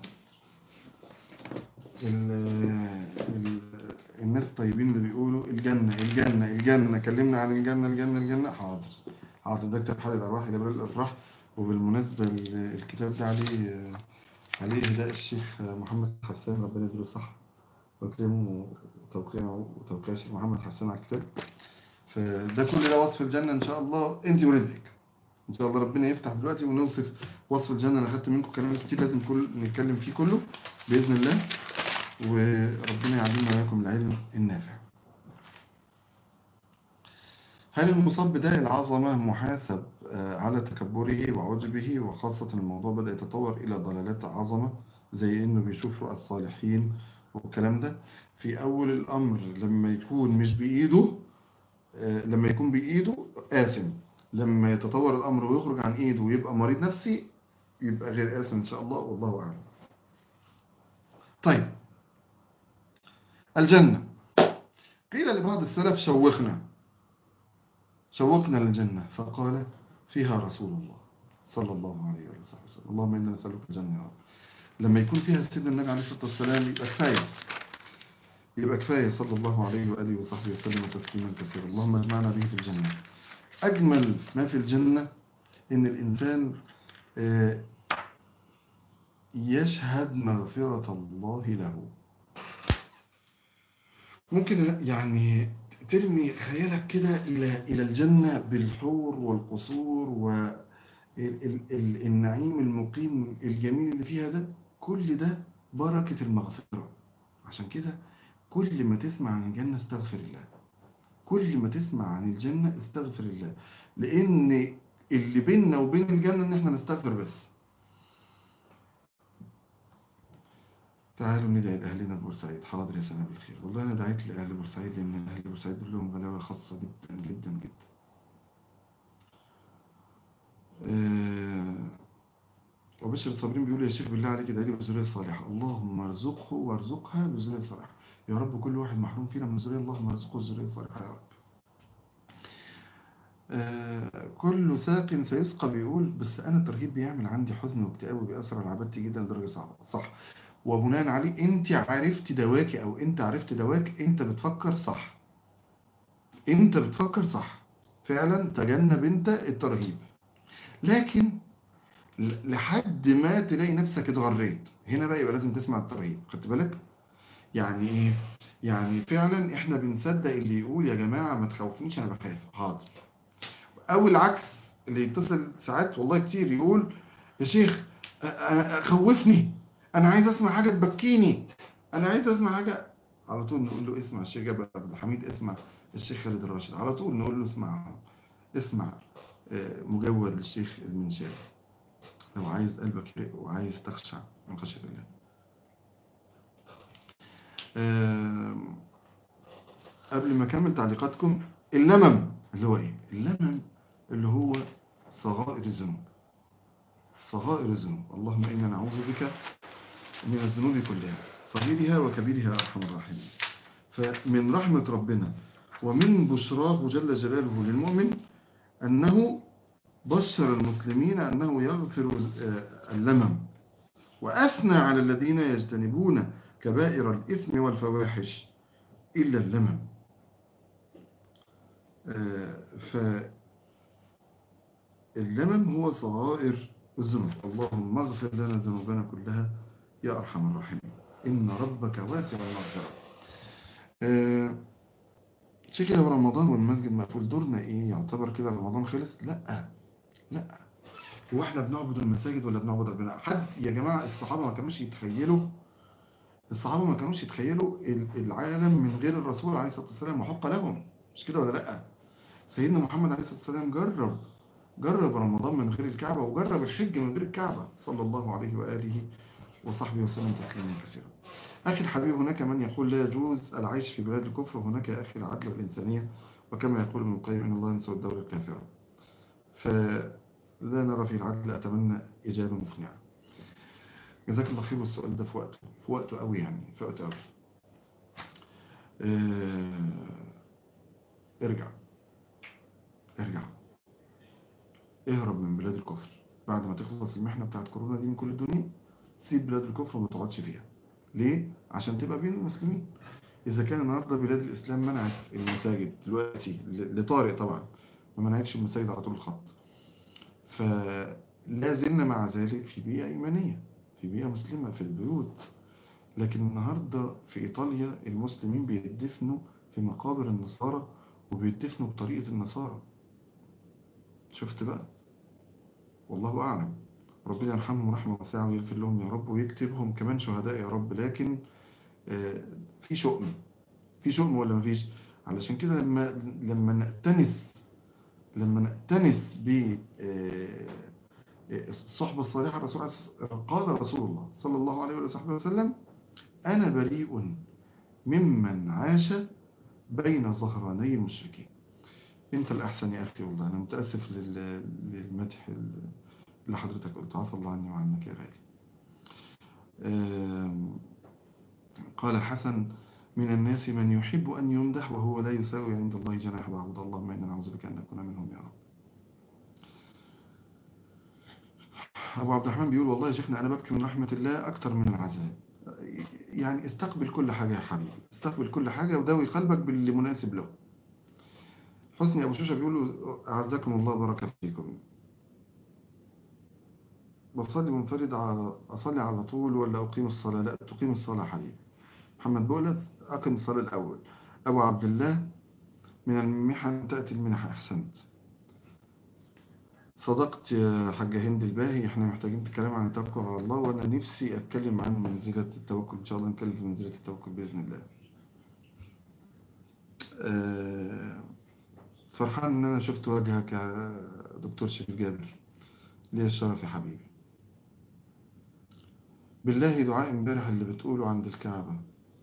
ال- ال- الناس الطيبين اللي بيقولوا الجنة الجنة الجنة كلمنا عن الجنة الجنة الجنة حاضر حاضر ده كتاب حال الأرواح جبريل الأفراح وبالمناسبة ال- الكتاب ده عليه عليه إهداء الشيخ محمد حسان ربنا يديله الصحة ويكرمه وتوقيعه وتوقيع الشيخ محمد حسان على الكتاب فده كل ده وصف الجنة إن شاء الله أنت ورزقك إن شاء الله ربنا يفتح دلوقتي ونوصف وصف الجنة أنا أخدت منكم كلام كتير لازم كل نتكلم فيه كله بإذن الله وربنا يعلمنا وإياكم العلم النافع هل المصاب بداء العظمة محاسب آه، على تكبره وعجبه وخاصة الموضوع بدأ يتطور إلى ضلالات عظمة زي إنه بيشوف رؤى الصالحين والكلام ده في أول الأمر لما يكون مش بإيده آه، لما يكون بإيده آثم لما يتطور الأمر ويخرج عن إيده ويبقى مريض نفسي يبقى غير آثم إن شاء الله والله أعلم طيب الجنة قيل لبعض السلف شوقنا شوقنا للجنة فقال فيها رسول الله صلى الله عليه وسلم اللهم إنا نسألك الجنة يا رب لما يكون فيها سيدنا النبي عليه الصلاة والسلام يبقى كفاية يبقى كفاية صلى الله عليه وآله وصحبه وسلم تسليما كثيرا اللهم اجمعنا به في الجنة أجمل ما في الجنة إن الإنسان آه، يشهد مغفرة الله له ممكن يعني ترمي خيالك كده إلى إلى الجنة بالحور والقصور والنعيم المقيم الجميل اللي فيها ده كل ده بركة المغفرة عشان كده كل ما تسمع عن الجنة استغفر الله كل ما تسمع عن الجنة استغفر الله لأن اللي بيننا وبين الجنة إن احنا نستغفر بس تعالوا ندعي لأهلنا بورسعيد حاضر يا سنة بالخير والله أنا دعيت لأهل بورسعيد لأن أهل بورسعيد دول لهم غلاوة خاصة جدا جدا جدا آه، وبشر الصابرين بيقول يا شيخ بالله عليك ادعي لي بذرية صالحة اللهم ارزقه وارزقها بذرية صالحة يا رب كل واحد محروم فينا من ذرية اللهم ارزقه الذرية الصالحة يا رب آه، كل ساق سيسقى بيقول بس أنا الترهيب بيعمل عندي حزن واكتئاب وبيأثر على عبادتي جدا لدرجة صعبة صح وبناء عليه انت عرفت دواكي او انت عرفت دواك انت بتفكر صح انت بتفكر صح فعلا تجنب انت الترهيب لكن ل- لحد ما تلاقي نفسك اتغريت هنا بقى يبقى لازم تسمع الترهيب خدت بالك يعني ايه يعني فعلا احنا بنصدق اللي يقول يا جماعة ما تخوفنيش انا بخاف حاضر او العكس اللي يتصل ساعات والله كتير يقول يا شيخ أ- أ- خوفني انا عايز اسمع حاجة تبكيني انا عايز اسمع حاجة على طول نقول له اسمع الشيخ جابر عبد الحميد اسمع الشيخ خالد الراشد على طول نقول له اسمع اسمع آه، مجور للشيخ المنشاوي لو عايز قلبك يرق وعايز تخشع من خشية الله آم، قبل ما اكمل تعليقاتكم اللمم اللي هو ايه اللمم اللي هو صغائر الذنوب صغائر الذنوب اللهم انا نعوذ بك من الذنوب كلها صغيرها وكبيرها ارحم الراحمين فمن رحمة ربنا ومن بشراه جل جلاله للمؤمن أنه بشر المسلمين أنه يغفر آه، اللمم وأثنى على الذين يجتنبون كبائر الإثم والفواحش إلا اللمم فاللمم هو صغائر الذنوب اللهم اغفر لنا ذنوبنا كلها يا أرحم الراحمين إن ربك واسع المغفرة شيء كده رمضان والمسجد مقفول دورنا ايه يعتبر كده رمضان خلص لا لا هو احنا بنعبد المساجد ولا بنعبد ربنا حد يا جماعة الصحابة ما كانوش يتخيلوا الصحابة ما كانوش يتخيلوا العالم من غير الرسول عليه الصلاة والسلام وحق لهم مش كده ولا لا سيدنا محمد عليه الصلاة والسلام جرب جرب رمضان من غير الكعبة وجرب الحج من غير الكعبة صلى الله عليه وآله وصحبه وسلم تسليما كثيرا أخي الحبيب هناك من يقول لا يجوز العيش في بلاد الكفر وهناك يا أخي العدل والإنسانية وكما يقول ابن القيم إن الله ينصر الدولة الكافرة فلا نرى في العدل أتمنى إجابة مقنعة جزاك الله خير والسؤال ده في وقته في وقته قوي يعني في وقته قوي اه ارجع ارجع اهرب من بلاد الكفر بعد ما تخلص المحنة بتاعت كورونا دي من كل الدنيا سيب بلاد الكفر وما تقعدش فيها ليه؟ عشان تبقى بين المسلمين إذا كان النهاردة بلاد الإسلام منعت المساجد دلوقتي لطارئ طبعا ما منعتش المساجد على طول الخط فلا زلنا مع ذلك في بيئة إيمانية في بيئة مسلمة في البيوت لكن النهاردة في إيطاليا المسلمين بيدفنوا في مقابر النصارى وبيدفنوا بطريقة النصارى شفت بقى والله أعلم ربنا يرحمهم رحمة واسعة ويغفر لهم يا رب ويكتبهم كمان شهداء يا رب لكن في شؤم في شؤم ولا مفيش علشان كده لما لما نأتنس لما نأتنس ب الصحبة الصالحة الرسول قال رسول الله صلى الله عليه وصحبه وسلم أنا بريء ممن عاش بين ظهراني المشركين انت الأحسن يا أخي والله أنا متأسف للمدح اللي حضرتك قلت عفى الله عني وعنك يا غالي قال الحسن من الناس من يحب أن يمدح وهو لا يساوي عند الله جناح بعوض اللهم إنا نعوذ بك أن نكون منهم يا رب أبو عبد الرحمن بيقول والله يا شيخنا أنا ببكي من رحمة الله أكتر من العذاب يعني استقبل كل حاجة يا حبيبي استقبل كل حاجة وداوي قلبك باللي مناسب له حسني أبو شوشة بيقول أعزكم الله بارك فيكم بصلي منفرد على أصلي على طول ولا أقيم الصلاة لا تقيم الصلاة حبيبي محمد بولس أقيم الصلاة الأول أبو عبد الله من المحن تأتي المنح أحسنت صدقت يا حاجة هند الباهي احنا محتاجين نتكلم عن التوكل على الله وانا نفسي اتكلم عن منزلة التوكل ان شاء الله نتكلم في منزلة التوكل بإذن الله أه فرحان ان انا شفت وجهك يا دكتور شريف جابر ليه الشرف يا حبيبي بالله دعاء امبارح اللي بتقوله عند الكعبة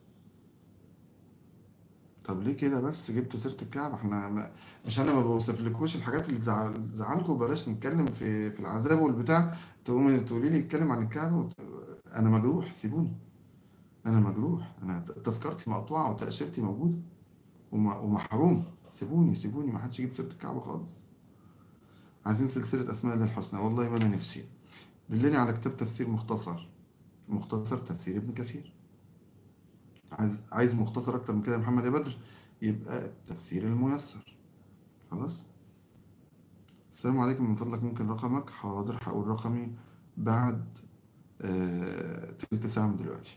طب ليه كده بس جبتوا سيرة الكعبة احنا ما مش انا ما بوصفلكوش الحاجات اللي تزعلكم بلاش نتكلم في في العذاب والبتاع تقومي تقولي لي اتكلم عن الكعبة وت... انا مجروح سيبوني انا مجروح انا تذكرتي مقطوعة وتأشيرتي موجودة ومحروم سيبوني سيبوني ما حدش يجيب سيرة الكعبة خالص عايزين سلسلة اسماء الله الحسنى والله ما انا نفسي دلني على كتاب تفسير مختصر مختصر تفسير ابن كثير عايز عايز مختصر اكتر من كده يا محمد يا بدر يبقى التفسير الميسر خلاص السلام عليكم من فضلك ممكن رقمك حاضر هقول رقمي بعد آه... تلت ساعة من دلوقتي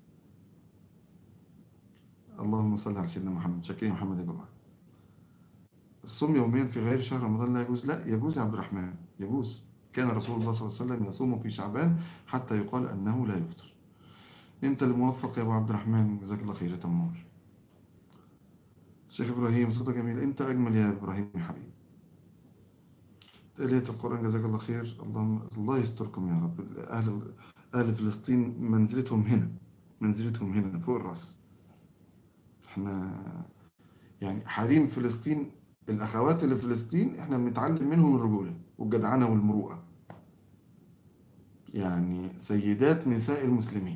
اللهم صل على سيدنا محمد شكرا يا محمد يا جماعة الصوم يوميا في غير شهر رمضان لا يجوز لا يجوز يا عبد الرحمن يجوز كان رسول الله صلى الله عليه وسلم يصوم في شعبان حتى يقال أنه لا يفطر انت الموفق يا ابو عبد الرحمن جزاك الله خير يا تمور شيخ ابراهيم صوتك جميل انت اجمل يا ابراهيم يا حبيبي تقلية القرآن جزاك الله خير الله الله يستركم يا رب اهل اهل فلسطين منزلتهم هنا منزلتهم هنا فوق الراس احنا يعني حريم فلسطين الاخوات اللي في فلسطين احنا بنتعلم منهم الرجوله والجدعنه والمروءه يعني سيدات نساء المسلمين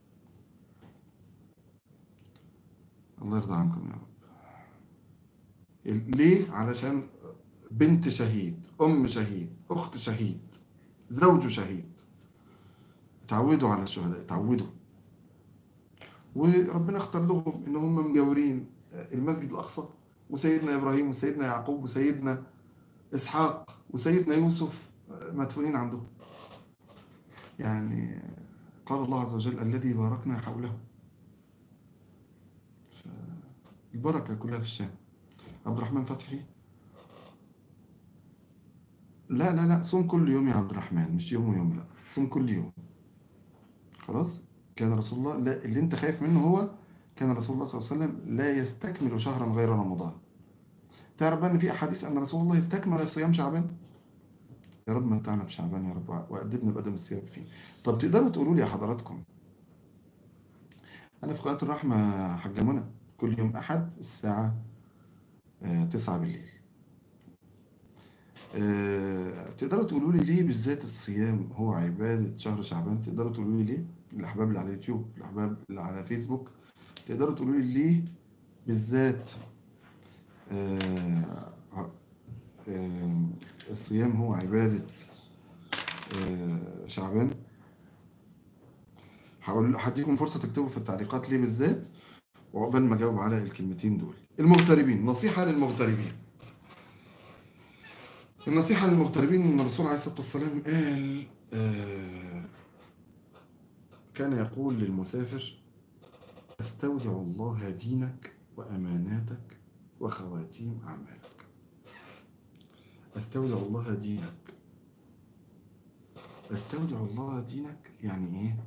الله يرضى عنكم يا رب ليه علشان بنت شهيد ام شهيد اخت شهيد زوج شهيد تعودوا على الشهداء تعودوا وربنا اختار لهم ان هم مجاورين المسجد الاقصى وسيدنا ابراهيم وسيدنا يعقوب وسيدنا اسحاق وسيدنا يوسف مدفونين عندهم يعني قال الله عز وجل الذي باركنا حوله البركة كلها في الشام عبد الرحمن فتحي لا لا لا صوم كل يوم يا عبد الرحمن مش يوم ويوم لا صوم كل يوم خلاص كان رسول الله لا اللي انت خايف منه هو كان رسول الله صلى الله عليه وسلم لا يستكمل شهرا غير رمضان تعرف ان في احاديث ان رسول الله استكمل صيام شعبان يا رب ما تعنا بشعبان يا رب وأدبنا بأدب الصيام فيه طب تقدروا تقولوا لي يا حضراتكم أنا في قناة الرحمة حاجة منى كل يوم أحد الساعة آه، تسعة بالليل آه، تقدروا تقولوا لي ليه بالذات الصيام هو عبادة شهر شعبان تقدروا تقولوا لي ليه الأحباب اللي على يوتيوب الأحباب اللي على فيسبوك تقدروا تقولوا لي ليه بالذات آه، آه، الصيام هو عبادة آه، شعبان هقول هديكم فرصة تكتبوا في التعليقات ليه بالذات وعقبال ما اجاوب على الكلمتين دول المغتربين نصيحة للمغتربين النصيحة للمغتربين ان الرسول عليه الصلاة والسلام قال آه، كان يقول للمسافر استودع الله دينك وأماناتك وخواتيم أعمالك استودع الله دينك استودع الله دينك يعني ايه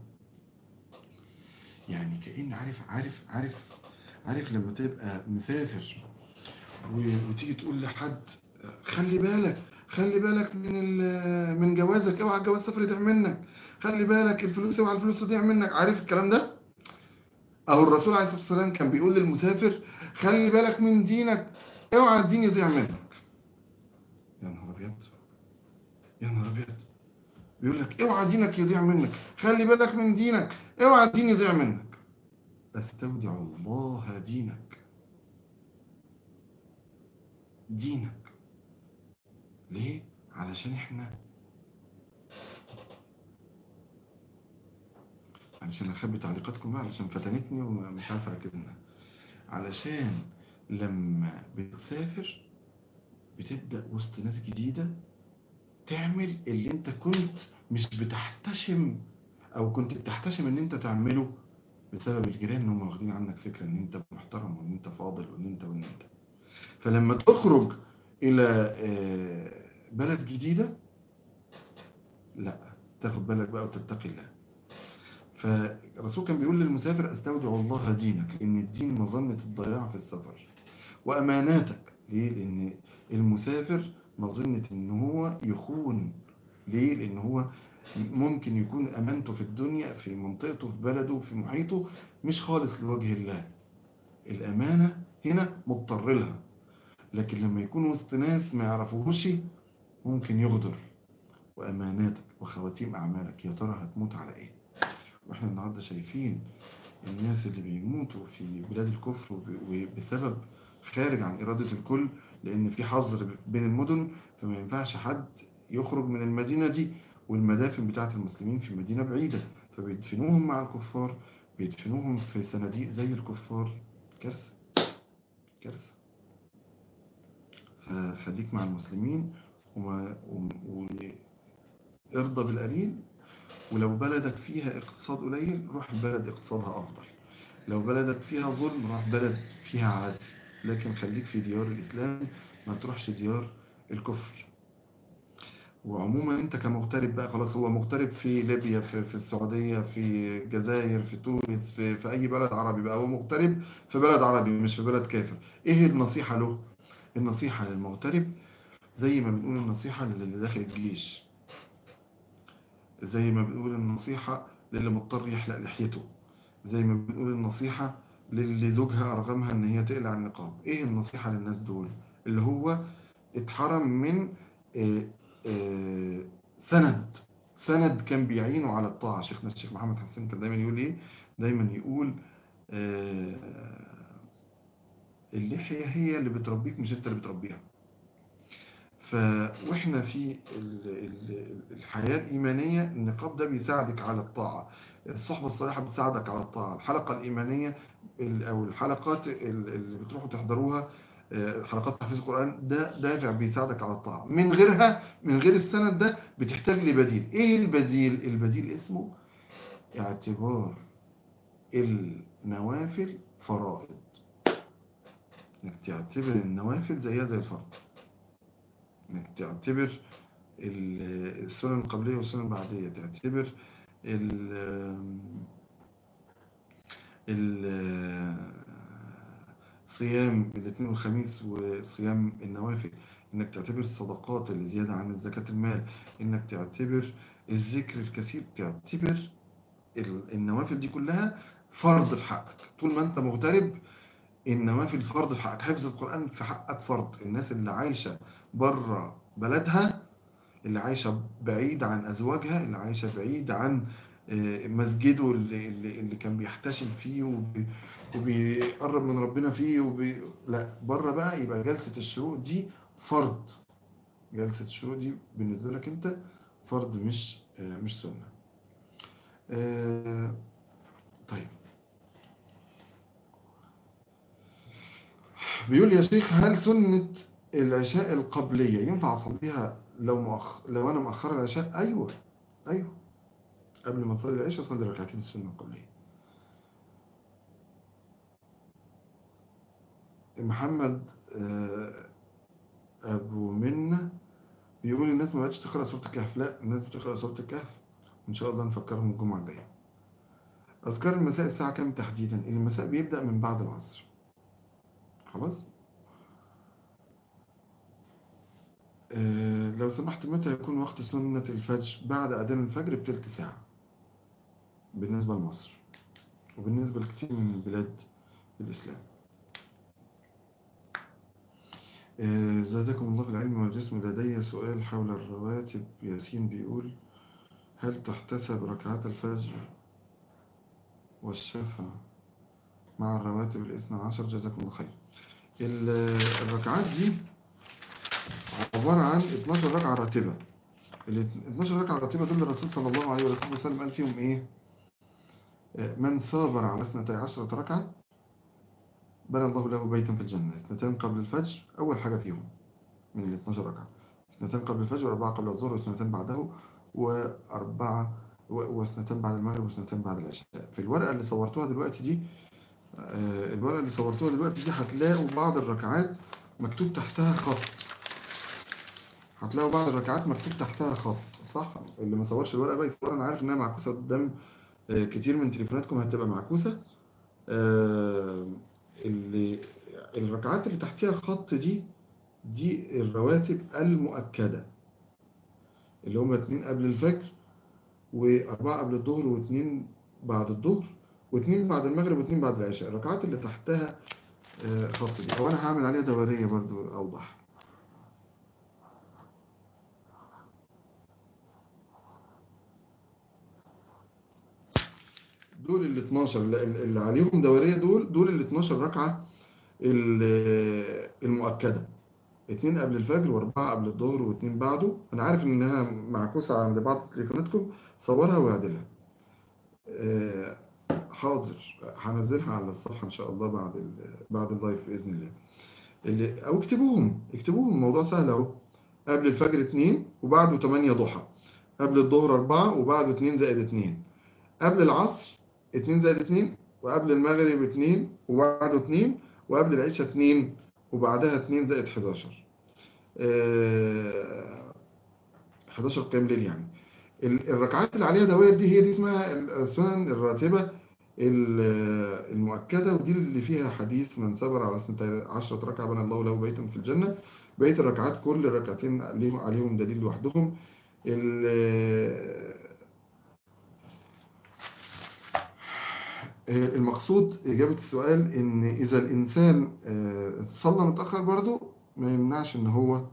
يعني كأن عارف عارف عارف عارف لما تبقى مسافر و- وتيجي تقول لحد خلي بالك خلي بالك من ال- من جوازك اوعى الجواز سفر يضيع منك خلي بالك الفلوس اوعى الفلوس تضيع منك عارف الكلام ده او الرسول عليه الصلاه والسلام كان بيقول للمسافر خلي بالك من دينك اوعى الدين يضيع منك يا نهار ابيض يا نهار ابيض بيقول لك اوعى دينك يضيع منك خلي بالك من دينك اوعى الدين يضيع منك استودع الله دينك دينك ليه علشان احنا علشان اخبي تعليقاتكم بقى علشان فتنتني ومش عارف اركز منها علشان لما بتسافر بتبدأ وسط ناس جديدة تعمل اللي انت كنت مش بتحتشم او كنت بتحتشم ان انت تعمله بسبب الجيران ان هم واخدين عنك فكرة ان انت محترم وان انت فاضل وان انت وان انت فلما تخرج الى آه، بلد جديدة لا تاخد بالك بقى وتتقي الله فالرسول كان بيقول للمسافر استودع الله دينك لان الدين مظنة الضياع في السفر واماناتك ليه لان المسافر مظنة ان هو يخون ليه لان هو ممكن يكون امانته في الدنيا في منطقته في بلده في محيطه مش خالص لوجه الله الامانة هنا مضطر لها لكن لما يكون وسط ناس ما يعرفوهوش ممكن يغدر واماناتك وخواتيم اعمالك يا ترى هتموت على ايه واحنا النهاردة شايفين الناس اللي بيموتوا في بلاد الكفر وب- وبسبب خارج عن إرادة الكل لأن في حظر بين المدن فما ينفعش حد يخرج من المدينة دي والمدافن بتاعت المسلمين في مدينة بعيدة فبيدفنوهم مع الكفار بيدفنوهم في صناديق زي الكفار كارثة كارثة فخليك مع المسلمين وما و... وارضى بالقليل ولو بلدك فيها اقتصاد قليل روح بلد اقتصادها أفضل لو بلدك فيها ظلم روح بلد فيها عدل لكن خليك في ديار الإسلام ما تروحش ديار الكفر وعموما انت كمغترب بقى خلاص هو مغترب في ليبيا في, في السعودية في الجزائر في تونس في, في أي بلد عربي بقى هو مغترب في بلد عربي مش في بلد كافر ايه النصيحة له النصيحة للمغترب زي ما بنقول النصيحة للي داخل الجيش زي ما بنقول النصيحة للي مضطر يحلق لحيته زي ما بنقول النصيحة للي زوجها أرغمها إن هي تقلع النقاب إيه النصيحة للناس دول اللي هو اتحرم من آه، آه، سند سند كان بيعينه على الطاعة شيخنا الشيخ محمد حسين كان دايما يقول إيه دايما يقول آه، اللحية هي اللي بتربيك مش أنت اللي بتربيها ف واحنا في ال- ال- الحياة الإيمانية النقاب ده بيساعدك على الطاعة الصحبة الصالحة بتساعدك على الطاعة الحلقة الإيمانية ال- أو الحلقات ال- اللي بتروحوا تحضروها آه، حلقات تحفيظ القرآن ده دافع بيساعدك على الطاعة من غيرها من غير السند ده بتحتاج لبديل ايه البديل البديل اسمه اعتبار النوافل فرائض انك تعتبر النوافل زيها زي الفرض انك تعتبر ال- السنن القبلية والسنن البعدية تعتبر ال ال صيام الاثنين والخميس وصيام النوافل انك تعتبر الصدقات اللي زيادة عن زكاة المال انك تعتبر الذكر الكثير تعتبر ال- النوافل دي كلها فرض في حقك طول ما انت مغترب النوافل فرض في حقك حفظ القرآن في حقك فرض الناس اللي عايشة بره بلدها اللي عايشة بعيد عن أزواجها اللي عايشة بعيد عن آه، مسجده اللي, اللي, اللي كان بيحتشم فيه وبي وبيقرب من ربنا فيه وبي... لا بره بقى يبقى جلسة الشروق دي فرض جلسة الشروق دي بالنسبة لك انت فرض مش آه، مش سنة آه، طيب بيقول يا شيخ هل سنة العشاء القبلية ينفع أصليها لو مؤخ... لو أنا مأخر العشاء أيوة أيوة قبل ما أصلي العشاء أصلي ركعتين السنة القبلية محمد آه، أبو منة بيقول الناس ما بقتش تقرأ سورة الكهف لا الناس بتقرأ سورة الكهف إن شاء الله نفكرهم الجمعة الجاية أذكار المساء الساعة كام تحديدا المساء بيبدأ من بعد العصر خلاص آه، لو سمحت متى يكون وقت سنة الفجر بعد أذان الفجر بتلت ساعة بالنسبة لمصر وبالنسبة لكثير من البلاد الإسلام آه، زادكم الله في العلم والجسم لدي سؤال حول الرواتب ياسين بيقول هل تحتسب ركعات الفجر والشفع مع الرواتب الاثنى عشر جزاكم الله خير ال- الركعات دي عبارة عن 12 ركعة راتبة ال 12 ركعة راتبة دول الرسول صلى الله عليه وسلم قال فيهم ايه آه، من صابر على اثنتي عشرة ركعة بنى الله له بيتا في الجنة اثنتين قبل الفجر أول حاجة فيهم من ال 12 ركعة اثنتين قبل الفجر وأربعة قبل الظهر واثنتين بعده وأربعة و- واثنتين بعد المغرب واثنتين بعد العشاء في الورقة اللي صورتوها دلوقتي دي آه، الورقة اللي صورتوها دلوقتي دي هتلاقوا بعض الركعات مكتوب تحتها خط هتلاقوا بعض الركعات مكتوب تحتها خط صح اللي ما صورش الورقة بقى يصور أنا عارف إنها معكوسة قدام آه، كتير من تليفوناتكم هتبقى معكوسة آه، اللي الركعات اللي تحتها خط دي دي الرواتب المؤكدة اللي هما اتنين قبل الفجر وأربعة قبل الظهر واتنين بعد الظهر واتنين بعد المغرب واتنين بعد العشاء الركعات اللي تحتها آه، خط دي أو أنا هعمل عليها دورية برضو أوضح دول ال 12 اللي اللي عليهم دورية دول دول ال 12 ركعة ال- المؤكدة اتنين قبل الفجر واربعة قبل الظهر واتنين بعده انا عارف انها معكوسة عند بعض تليفوناتكم صورها واعدلها آه، حاضر هنزلها على الصفحة ان شاء الله بعد ال... بعد اللايف باذن الله اللي... او اكتبوهم اكتبوهم الموضوع سهل اهو قبل الفجر اتنين وبعده تمانية ضحى قبل الظهر اربعة وبعده اتنين زائد اتنين قبل العصر اتنين زائد اتنين وقبل المغرب اتنين وبعده اتنين وقبل العشاء اتنين وبعدها اتنين زائد حداشر اه 11 قيام ليل يعني ال- الركعات اللي عليها دوائر دي هي دي اسمها السنن الراتبة ال- المؤكدة ودي اللي فيها حديث من صبر على سنة عشرة ركعة بنى الله له بيتا في الجنة بقية الركعات كل ركعتين عليهم عليهم دليل لوحدهم ال- المقصود إجابة السؤال إن إذا الإنسان آه، صلى متأخر برضه ما يمنعش إن هو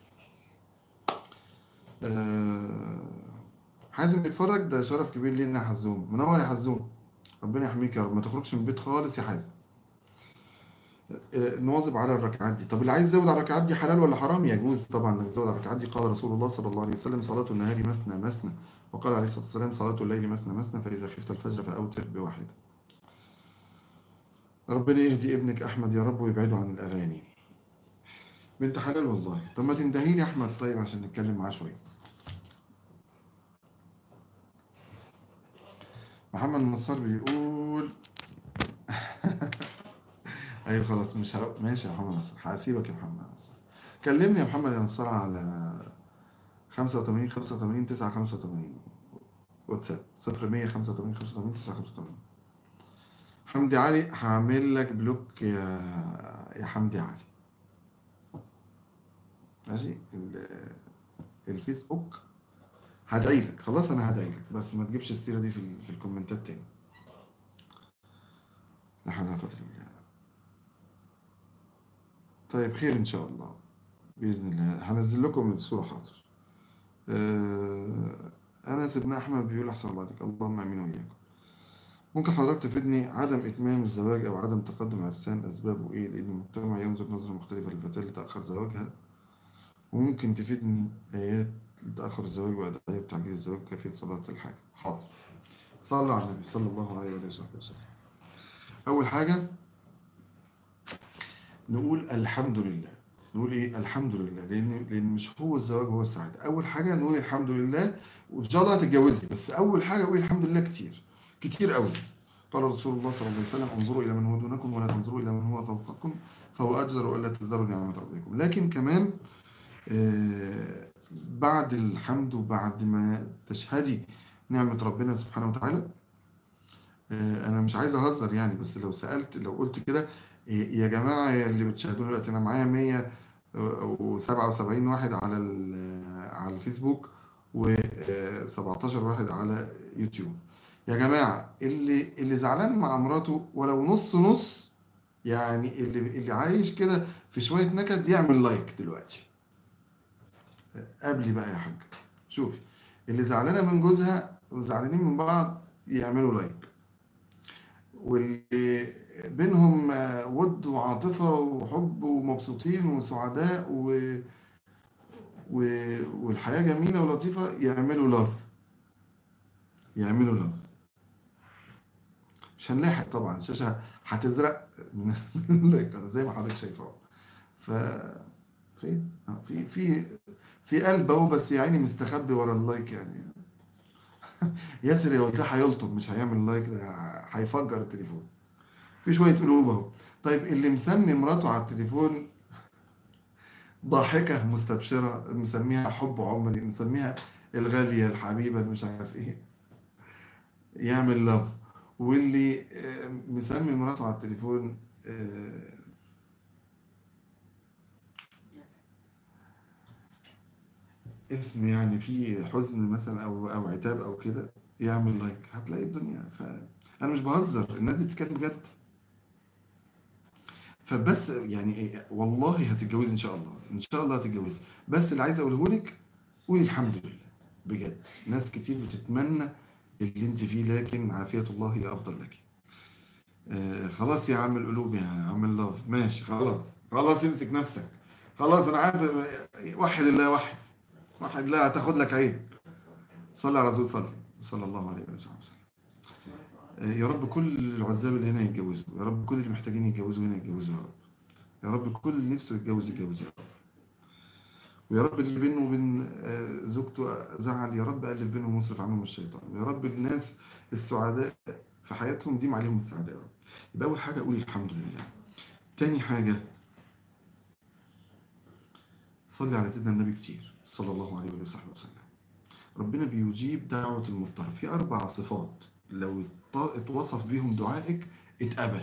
آه، حازم بيتفرج ده شرف كبير لينا يا حزوم منور يا حزوم ربنا يحميك يا رب ما تخرجش من البيت خالص يا حازم آه، نواظب على الركعات دي طب اللي عايز يزود على الركعات دي حلال ولا حرام يجوز طبعا انك تزود على الركعات دي قال رسول الله صلى الله عليه وسلم صلاة النهار مثنى مثنى وقال عليه الصلاة والسلام صلاة الليل مثنى مثنى فإذا خفت الفجر فأوتر بواحدة ربنا يهدي ابنك أحمد يا رب ويبعده عن الأغاني بنت حلال والله طب ما تندهي لي أحمد طيب عشان نتكلم معاه شوية محمد نصار بيقول ايوه خلاص مش ه... ماشي يا محمد نصار هسيبك يا محمد نصار كلمني يا محمد يا نصار على 85 85 9 85 واتساب 0185 85 9 85 حمدي علي هعمل لك بلوك يا يا حمدي علي ماشي ال- الفيسبوك هدعي لك خلاص انا هدعي لك بس ما تجيبش السيرة دي في, ال... في الكومنتات تاني لا حول ولا قوة الا بالله طيب خير ان شاء الله باذن الله هنزل لكم الصورة حاضر آه، انس بن احمد بيقول احسن الله عليك اللهم امين واياكم ممكن حضرتك تفيدني عدم اتمام الزواج او عدم تقدم عرسان اسبابه ايه لان المجتمع ينظر نظرة مختلفة للفتاة اللي تاخر زواجها وممكن تفيدني ايات لتاخر الزواج وادعية بتعجيل الزواج كيفية صلاة الحاجة حاضر صلى على النبي صلى الله عليه وصحبه وسلم اول حاجة نقول الحمد لله نقول ايه الحمد لله لان لان مش هو الزواج هو السعاده اول حاجه نقول الحمد لله وان شاء الله هتتجوزي بس اول حاجه قولي الحمد لله كتير كتير قوي قال رسول الله صلى الله عليه وسلم انظروا الى من هو دونكم ولا تنظروا الى من هو فوقكم فهو اجدر الا تزدروا نعمه ربكم لكن كمان آه، بعد الحمد وبعد ما تشهدي نعمه ربنا سبحانه وتعالى آه، انا مش عايز اهزر يعني بس لو سألت لو قلت كده إيه، يا جماعة يا اللي بتشاهدوني دلوقتي انا معايا 177 واحد على ال- على الفيسبوك و17 واحد على يوتيوب يا جماعة اللي اللي زعلان مع مراته ولو نص نص يعني اللي اللي عايش كده في شوية نكد يعمل لايك دلوقتي قبلي بقى يا حاج شوفي اللي زعلانة من جوزها وزعلانين من بعض يعملوا لايك واللي بينهم آه، ود وعاطفة وحب ومبسوطين وسعداء و... و... والحياة جميلة ولطيفة يعملوا لاف يعملوا لاف مش هنلاحق طبعا الشاشة هتزرق من اللايك زي ما حضرتك شايفه اهو. ف في آه، في في في قلب اهو بس يا عيني مستخبي ورا اللايك يعني ياسر يا وجه هيلطم مش هيعمل لايك ده هيفجر التليفون في شوية قلوب اهو طيب اللي مسمي مراته على التليفون ضاحكة مستبشرة مسميها حب عمري مسميها الغالية الحبيبة اللي مش عارف ايه يعمل لاف واللي آه، مسمي مراته على التليفون آه، اسم يعني فيه حزن مثلا او او عتاب او كده يعمل لايك هتلاقي الدنيا ف انا مش بهزر الناس دي بتتكلم بجد فبس يعني إيه، والله هتتجوزي ان شاء الله ان شاء الله هتتجوزي بس اللي عايز اقوله لك قولي الحمد لله بجد ناس كتير بتتمنى اللي انت فيه لكن عافية الله هي افضل لك آه خلاص يا عم القلوب يا عم الله ماشي خلاص خلاص امسك نفسك خلاص انا عارف وحد الله وحد وحد الله هتاخد لك عين صلى على رسول صلى صلى الله عليه وسلم آه، يا رب كل العزاب اللي هنا يتجوزوا يا رب كل اللي محتاجين يتجوزوا هنا يتجوزوا يا رب يا رب كل اللي نفسه يتجوز يتجوز يا رب ويا رب اللي بينه وبين آه، زوجته زعل يا رب ألف بينهم واصرف عنهم الشيطان يا رب الناس السعداء في حياتهم ديم عليهم السعادة يا رب يبقى أول حاجة أقول الحمد لله تاني حاجة صلي على سيدنا النبي كتير صلى الله عليه وصحبه وسلم ربنا بيجيب دعوة المضطر في أربع صفات لو ات- اتوصف بيهم دعائك اتقبل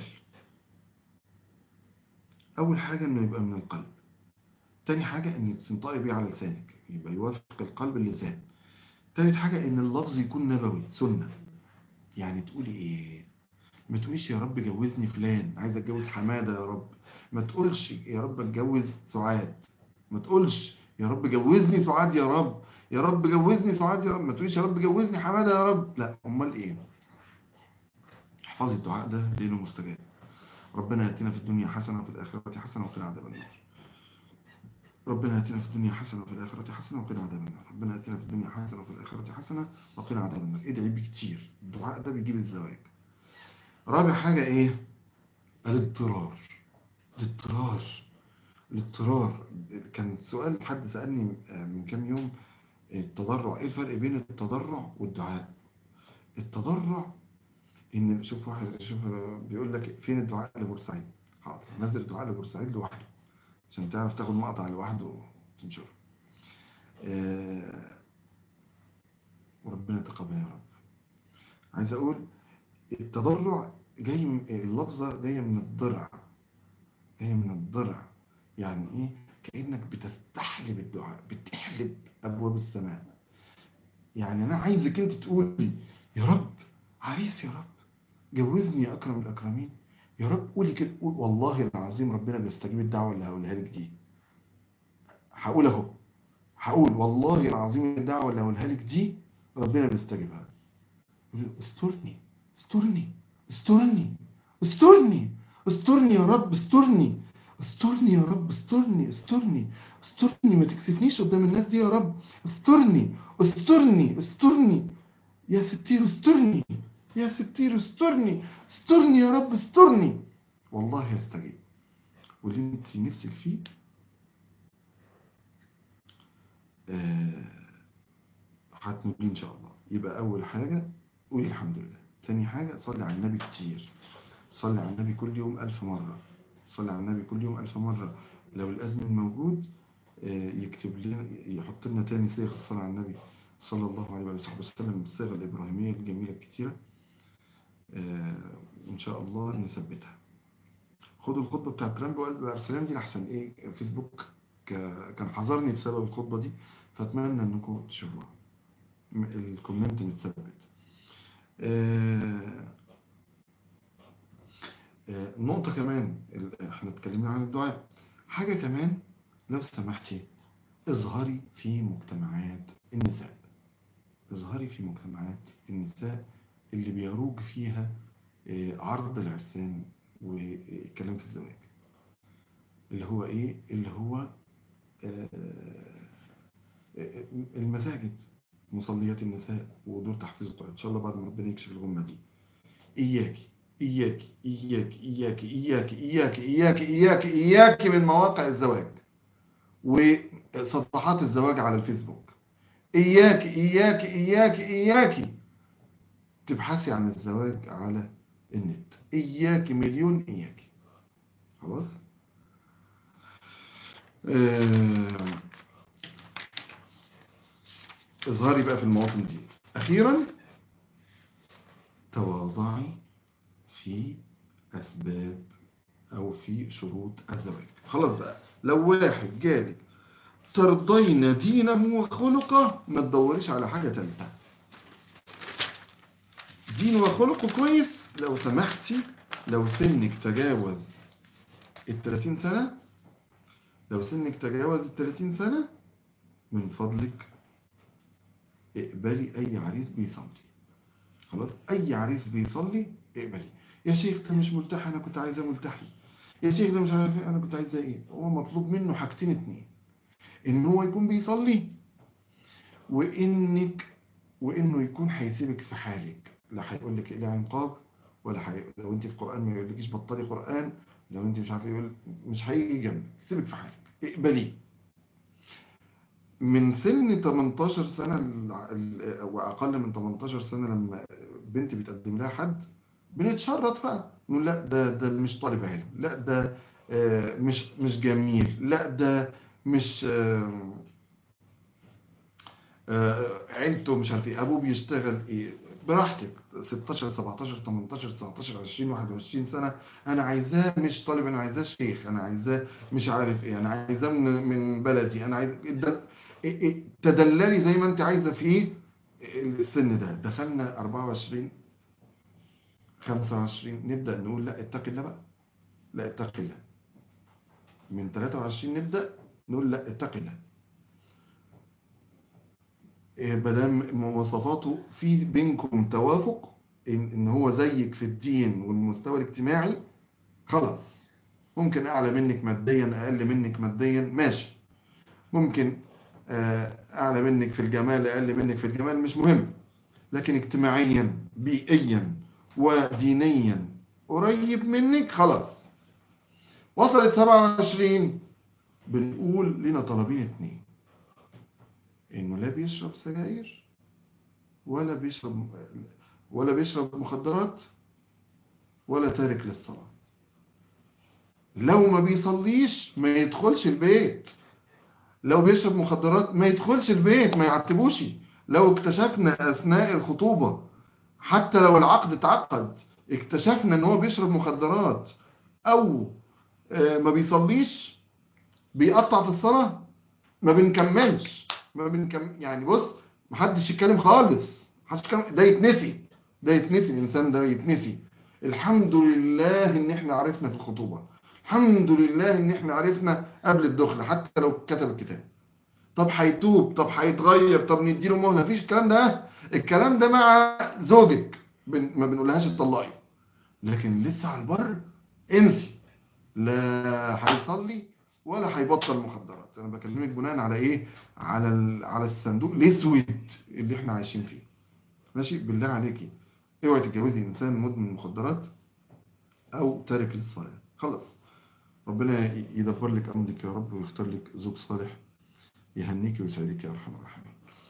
أول حاجة إنه يبقى من القلب تاني حاجة إن تنطقي بيه على لسانك يبقى يوافق القلب اللسان تالت حاجة إن اللفظ يكون نبوي سنة يعني تقولي إيه ما تقوليش يا رب جوزني فلان عايز اتجوز حمادة يا رب ما تقولش يا رب اتجوز سعاد ما تقولش يا رب جوزني سعاد يا رب يا رب جوزني سعاد يا رب ما تقوليش يا رب جوزني حمادة يا رب لا امال ايه احفظي الدعاء ده لانه مستجاب ربنا اتنا في الدنيا حسنة وفي الآخرة حسنة وقنا عذاب النار ربنا اتنا في الدنيا حسنة وفي الآخرة حسنة وقنا عذاب النار ربنا اتنا في الدنيا حسنة وفي الآخرة حسنة وقنا عذاب النار ادعي بيه كتير الدعاء ده بيجيب الزواج رابع حاجة ايه الاضطرار الاضطرار الاضطرار كان سؤال حد سألني من كام يوم التضرع ايه الفرق بين التضرع والدعاء التضرع ان شوف واحد شوف بيقول لك فين الدعاء لبورسعيد حاضر نزل الدعاء لبورسعيد لوحده عشان تعرف تاخد مقطع لوحده وتنشره آه وربنا يتقبل يا رب عايز اقول التضرع جاي من اللفظة جاية من الضرع جاية من الضرع يعني ايه كأنك بتستحلب الدعاء بتحلب ابواب السماء يعني انا عايزك انت تقول يا رب عريس يا رب جوزني يا اكرم الاكرمين يا رب قولي كده قول والله العظيم ربنا بيستجيب الدعوه اللي هقولها لك دي هقول اهو هقول والله العظيم الدعوه اللي هقولها لك دي ربنا بيستجيبها استرني استرني استرني استرني استرني يا رب استرني استرني يا رب استرني استرني استرني ما تكسفنيش قدام الناس دي يا رب استرني استرني استرني يا ستير استرني يا ستير استرني استرني يا رب استرني والله يستجيب واللي انت نفسك فيه هتنوليه آه ان شاء الله يبقى اول حاجة قولي الحمد لله تاني حاجة صلي على النبي كتير صلي على النبي كل يوم ألف مرة صلي على النبي كل يوم ألف مرة لو الأدمن موجود يكتب لنا يحط لنا تاني صيغ الصلاة على النبي صلى الله عليه وآله وسلم بالصيغة الإبراهيمية الجميلة الكتيرة إن شاء الله نثبتها خدوا الخطبة بتاعت ترامب وقلب أرسلان دي لحسن إيه فيسبوك كان حذرني بسبب الخطبة دي فأتمنى أنكم تشوفوها الكومنت متثبت نقطة كمان احنا اتكلمنا عن الدعاء حاجة كمان لو سمحتي اظهري في مجتمعات النساء اظهري في مجتمعات النساء اللي بيروج فيها عرض العرسان والكلام في الزواج اللي هو ايه اللي هو المساجد مصليات النساء ودور تحفيظ القرآن ان شاء الله بعد ما ربنا يكشف الغمة دي اياكي إياك إياك إياك إياك إياك إياك إياك إياك من مواقع الزواج وصفحات الزواج على الفيسبوك إياك إياك إياك إياك تبحثي عن الزواج على النت إياك مليون إياك خلاص آه... اظهري بقى في المواطن دي أخيرا تواضعي في أسباب أو في شروط الزواج خلاص بقى لو واحد جالك ترضين دينه وخلقه ما تدوريش على حاجة تالتة دين وخلقه كويس لو سمحتي لو سنك تجاوز ال 30 سنة لو سنك تجاوز ال 30 سنة من فضلك اقبلي أي عريس بيصلي خلاص أي عريس بيصلي اقبلي يا شيخ ده مش ملتحي انا كنت عايزاه ملتحي يا شيخ ده مش عارف انا كنت عايزاه ايه هو مطلوب منه حاجتين اتنين ان هو يكون بيصلي وانك وانه يكون هيسيبك في حالك لا هيقول لك الى عقاب ولا حي... لو انت في قران ما يقولكيش بطلي قران لو انت مش عارفه يقول مش هيجي جنبك سيبك في حالك اقبليه من سن 18 سنة واقل من 18 سنة لما بنت بتقدم لها حد بنتشرط بقى نقول لا ده ده مش طالب علم لا ده آه مش مش جميل لا ده مش آه آه عيلته مش عارف ايه ابوه بيشتغل ايه براحتك 16 17 18 19 20 21 سنه انا عايزاه مش طالب انا عايزاه شيخ انا عايزاه مش عارف ايه انا عايزاه من, من بلدي انا عايز تدللي زي ما انت عايزه في ايه السن ده دخلنا 24 25 نبدأ نقول لا اتق الله بقى لا اتق الله من 23 نبدأ نقول لا اتق الله بدل مواصفاته في بينكم توافق إن, ان هو زيك في الدين والمستوى الاجتماعي خلاص ممكن اعلى منك ماديا اقل منك ماديا ماشي ممكن آه، اعلى منك في الجمال اقل منك في الجمال مش مهم لكن اجتماعيا بيئيا ودينيا قريب منك خلاص وصلت 27 بنقول لنا طلبين اتنين انه لا بيشرب سجاير ولا بيشرب ولا بيشرب مخدرات ولا تارك للصلاة لو ما بيصليش ما يدخلش البيت لو بيشرب مخدرات ما يدخلش البيت ما يعتبوش لو اكتشفنا اثناء الخطوبة حتى لو العقد اتعقد اكتشفنا ان هو بيشرب مخدرات او آه، ما بيصليش بيقطع في الصلاة ما بنكملش ما بنكمل يعني بص محدش يتكلم خالص محدش يتكلم ده يتنسي ده يتنسي الانسان ده يتنسي الحمد لله ان احنا عرفنا في الخطوبة الحمد لله ان احنا عرفنا قبل الدخل حتى لو كتب الكتاب طب هيتوب طب هيتغير طب نديله مهله مفيش الكلام ده الكلام ده مع زوجك بن ما بنقولهاش اتطلقي لكن لسه على البر انسي لا هيصلي ولا هيبطل مخدرات انا بكلمك بناء على ايه على ال... على الصندوق الاسود اللي احنا عايشين فيه ماشي بالله عليكي اوعي تتجوزي انسان مدمن مخدرات او تارك للصلاه خلاص ربنا يدبر لك امرك يا رب ويختار لك زوج صالح يهنيك ويسعدك يا ارحم الراحمين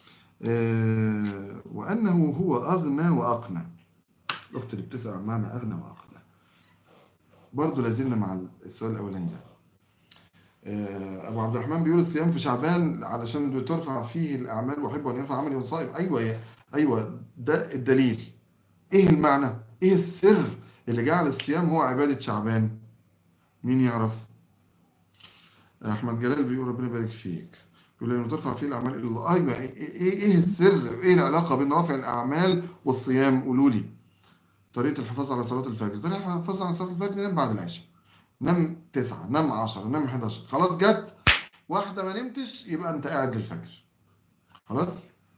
آه وانه هو اغنى واقنى الاخت اللي بتسال عن معنى اغنى واقنى برضه لازلنا مع السؤال الاولاني ده آه، ابو عبد الرحمن بيقول الصيام في شعبان علشان بترفع فيه الاعمال واحب ان يرفع عملي وصائم ايوه يا ايوه ده الدليل ايه المعنى ايه السر اللي جعل الصيام هو عباده شعبان مين يعرف احمد جلال بيقول ربنا يبارك فيك يقول لانه ترفع فيه الاعمال الى الله ايوه ايه ايه إيه السر ايه العلاقه بين رفع الاعمال والصيام قولوا لي طريقه الحفاظ على صلاه الفجر طريقه الحفاظ على صلاه الفجر نام بعد العشاء نام تسعة نام عشرة نام 11 خلاص جت واحدة ما نمتش يبقى انت قاعد للفجر خلاص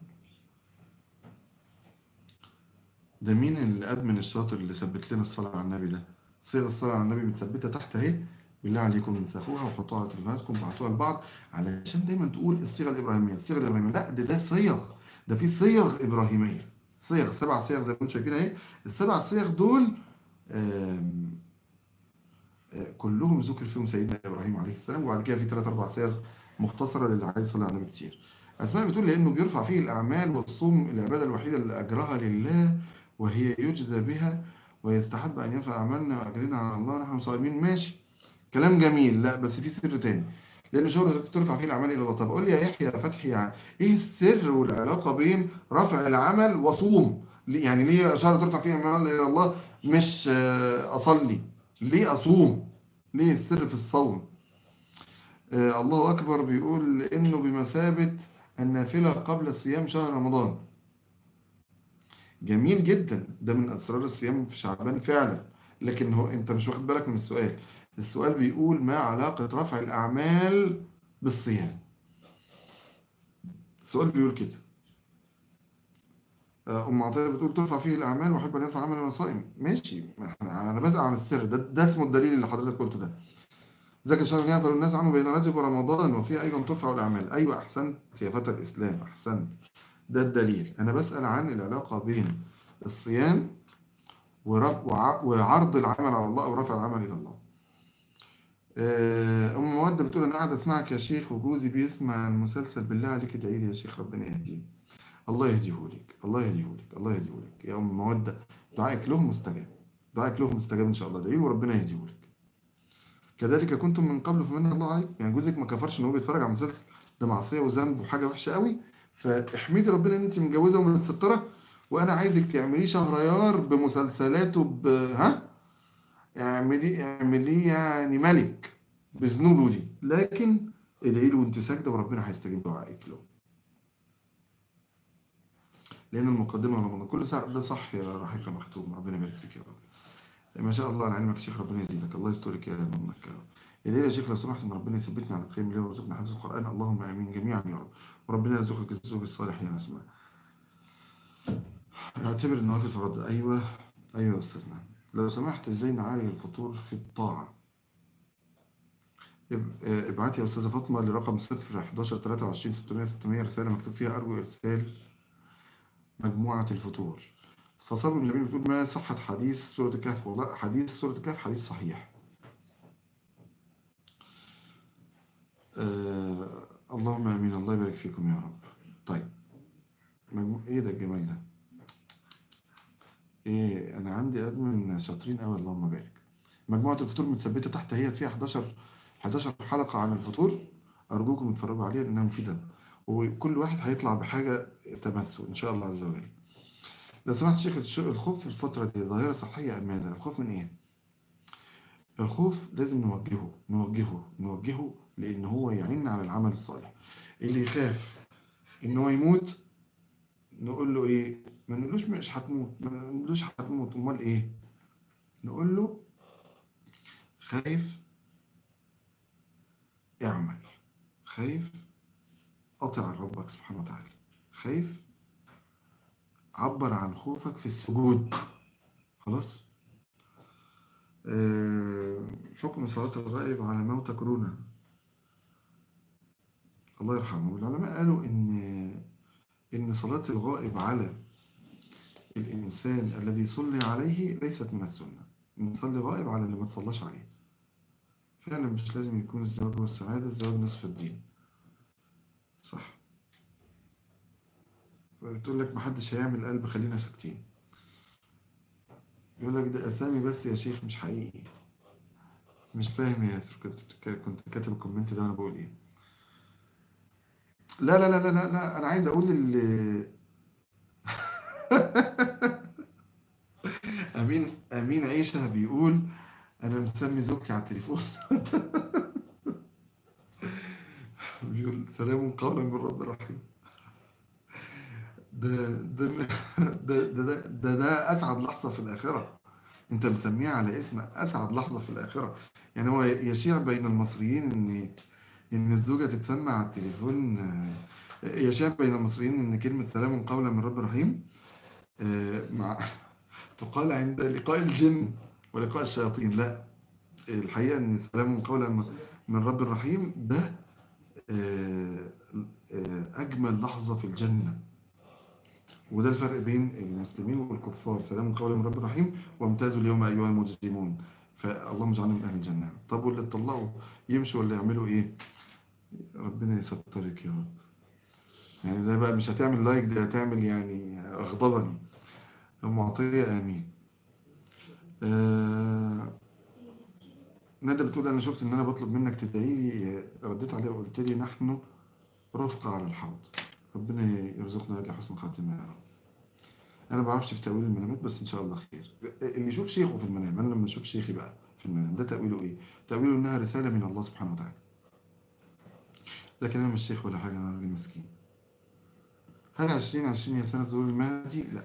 ده مين الادمن الشاطر اللي ثبت لنا الصلاة على النبي ده صيغ الصلاة على النبي متثبتة تحت اهي بالله عليكم انسخوها وحطوها على تليفوناتكم وبعتوها لبعض علشان دايما تقول الصيغة الإبراهيمية الصيغة الإبراهيمية لا ده ده صيغ ده في صيغ إبراهيمية صيغ سبع صيغ زي ما انتم شايفين اهي السبع صيغ دول آم، كلهم ذكر فيهم سيدنا إبراهيم عليه السلام وبعد كده في ثلاث أربع صيغ مختصرة للي عايز يصلي على النبي كتير أسماء بتقول لأنه بيرفع فيه الأعمال والصوم العبادة الوحيدة اللي أجرها لله وهي يجزى بها ويستحب أن يرفع أعمالنا وأجرنا على الله نحن صائمين ماشي كلام جميل لا بس في سر تاني لأن شهر ترفع فيه الأعمال إلى الله طب قول لي يا يحيى يا فتحي يعني إيه السر والعلاقة بين رفع العمل وصوم ليه- يعني ليه شهر ترفع فيه الأعمال إلى الله مش آه، أصلي ليه أصوم ليه السر في الصوم آه الله أكبر بيقول إنه بمثابة النافلة قبل صيام شهر رمضان جميل جدا ده من أسرار الصيام في شعبان فعلا لكن هو أنت مش واخد بالك من السؤال السؤال بيقول ما علاقة رفع الأعمال بالصيام السؤال بيقول كده آه، أم عطية بتقول ترفع فيه الأعمال وأحب أن يرفع عمل وأنا صائم ماشي أنا بسأل عن السر ده, ده اسمه الدليل اللي حضرتك قلته ده ذاك الشهر يعذر الناس عنه بين رجب ورمضان وفيه أيضا ترفع الأعمال أيوة أحسنت يا فتى الإسلام أحسنت ده الدليل أنا بسأل عن العلاقة بين الصيام ورف- وع- وعرض العمل على الله أو رفع العمل إلى الله آه، أم مودة بتقول أنا قاعدة أسمعك يا شيخ وجوزي بيسمع المسلسل بالله عليك ادعي لي يا شيخ ربنا يهديه الله يهديهولك الله يهديهولك الله يهديهولك يا أم مودة دعائك له مستجاب دعائك له مستجاب إن شاء الله ادعي له وربنا يهديهولك كذلك كنتم من قبل فمن الله عليك يعني جوزك ما كفرش ان هو بيتفرج على مسلسل ده معصيه وذنب وحاجه وحشه قوي فاحمدي ربنا ان انت متجوزه ومتستره وانا عايزك تعمليه شهريار بمسلسلاته ب ها اعمليه اعمليه يعني ملك بذنوبه دي لكن ادعي له وانت ساجده وربنا هيستجيب دعائك له لان المقدمه رمضان كل ساعه ده صح يا رحيقه مختوم ربنا يبارك فيك يا رب ما شاء الله على علمك يا شيخ ربنا يزيدك الله يسترك يا امك يا رب يا يا شيخ لو سمحت ان ربنا يثبتني على القيام الليل ويرزقنا حفظ القران اللهم امين جميعا يا رب وربنا يرزقك الزوج الصالح يا اسماء اعتبر النوافل فرض ايوه ايوه يا استاذنا لو سمحت ازاي نعالج الفطور في الطاعة اب- آه، ابعتي يا أستاذة فاطمة لرقم 0 11 23 600 600 رسالة مكتوب فيها أرجو إرسال مجموعة الفطور فصار بن جميل بتقول ما صحة حديث سورة الكهف والله حديث سورة الكهف حديث صحيح آه اللهم امين الله يبارك فيكم يا رب طيب مجمو... ايه ده الجمال ده ايه انا عندي ادمن شاطرين قوي اللهم بارك مجموعة الفطور متثبتة تحت هي فيها 11 11 حلقة عن الفطور ارجوكم اتفرجوا عليها لانها مفيدة وكل واحد هيطلع بحاجة تمسه ان شاء الله عز وجل لو سمحت شيخ الش- الخوف في الفترة دي ظاهرة صحية ام ماذا الخوف من ايه الخوف لازم نوجهه نوجهه نوجهه لان هو يعين على العمل الصالح اللي يخاف ان هو يموت نقول له ايه ما نقولوش مش هتموت ما نقولوش هتموت امال ايه نقول له خايف اعمل خايف اطع ربك سبحانه وتعالى خايف عبر عن خوفك في السجود خلاص آه، حكم صلاة الغائب على موت كورونا الله يرحمه العلماء قالوا ان ان صلاة الغائب على الإنسان الذي صلي عليه ليست من السنة نصلي غائب على اللي ما تصلاش عليه فعلا مش لازم يكون الزواج هو السعادة الزواج نصف الدين صح بتقول لك محدش هيعمل قلب خلينا ساكتين يقول لك ده أسامي بس يا شيخ مش حقيقي مش فاهم يا ياسر كنت بتك- كنت كاتب الكومنت ده وانا بقول ايه لا لا لا لا لا, لا انا عايز اقول ال امين امين عيشه بيقول انا مسمي زوجتي على التليفون بيقول سلام قولا من رب رحيم ده ده ده ده, ده, ده, ده اسعد لحظه في الاخره انت مسميها على اسم اسعد لحظه في الاخره يعني هو يشيع بين المصريين ان ان الزوجه تتسمى على التليفون آه، يشيع بين المصريين ان كلمه سلام قولا من رب رحيم آه، مع تقال عند لقاء الجن ولقاء الشياطين لا الحقيقة ان سلام قولا من رب الرحيم ده آه، آه، اجمل لحظة في الجنة وده الفرق بين المسلمين والكفار سلام قولا من رب الرحيم وامتازوا اليوم ايها المجرمون فاللهم اجعلنا من اهل الجنة طب واللي اتطلقوا يمشوا ولا يعملوا ايه ربنا يسترك يا رب يعني ده بقى مش هتعمل لايك ده هتعمل يعني اغضبني ام عطية امين آه ندى بتقول انا شفت ان انا بطلب منك تدعي لي رديت عليها وقلت لي نحن رفقة على الحوض ربنا يرزقنا يد حسن خاتمة يا رب انا ما بعرفش في تأويل المنامات بس ان شاء الله خير اللي يشوف شيخه في المنام انا لما اشوف شيخي بقى في المنام ده تأويله ايه تأويله انها رسالة من الله سبحانه وتعالى لكن انا مش شيخ ولا حاجة انا راجل مسكين هل 2020 هي سنة ظهور المهدي لا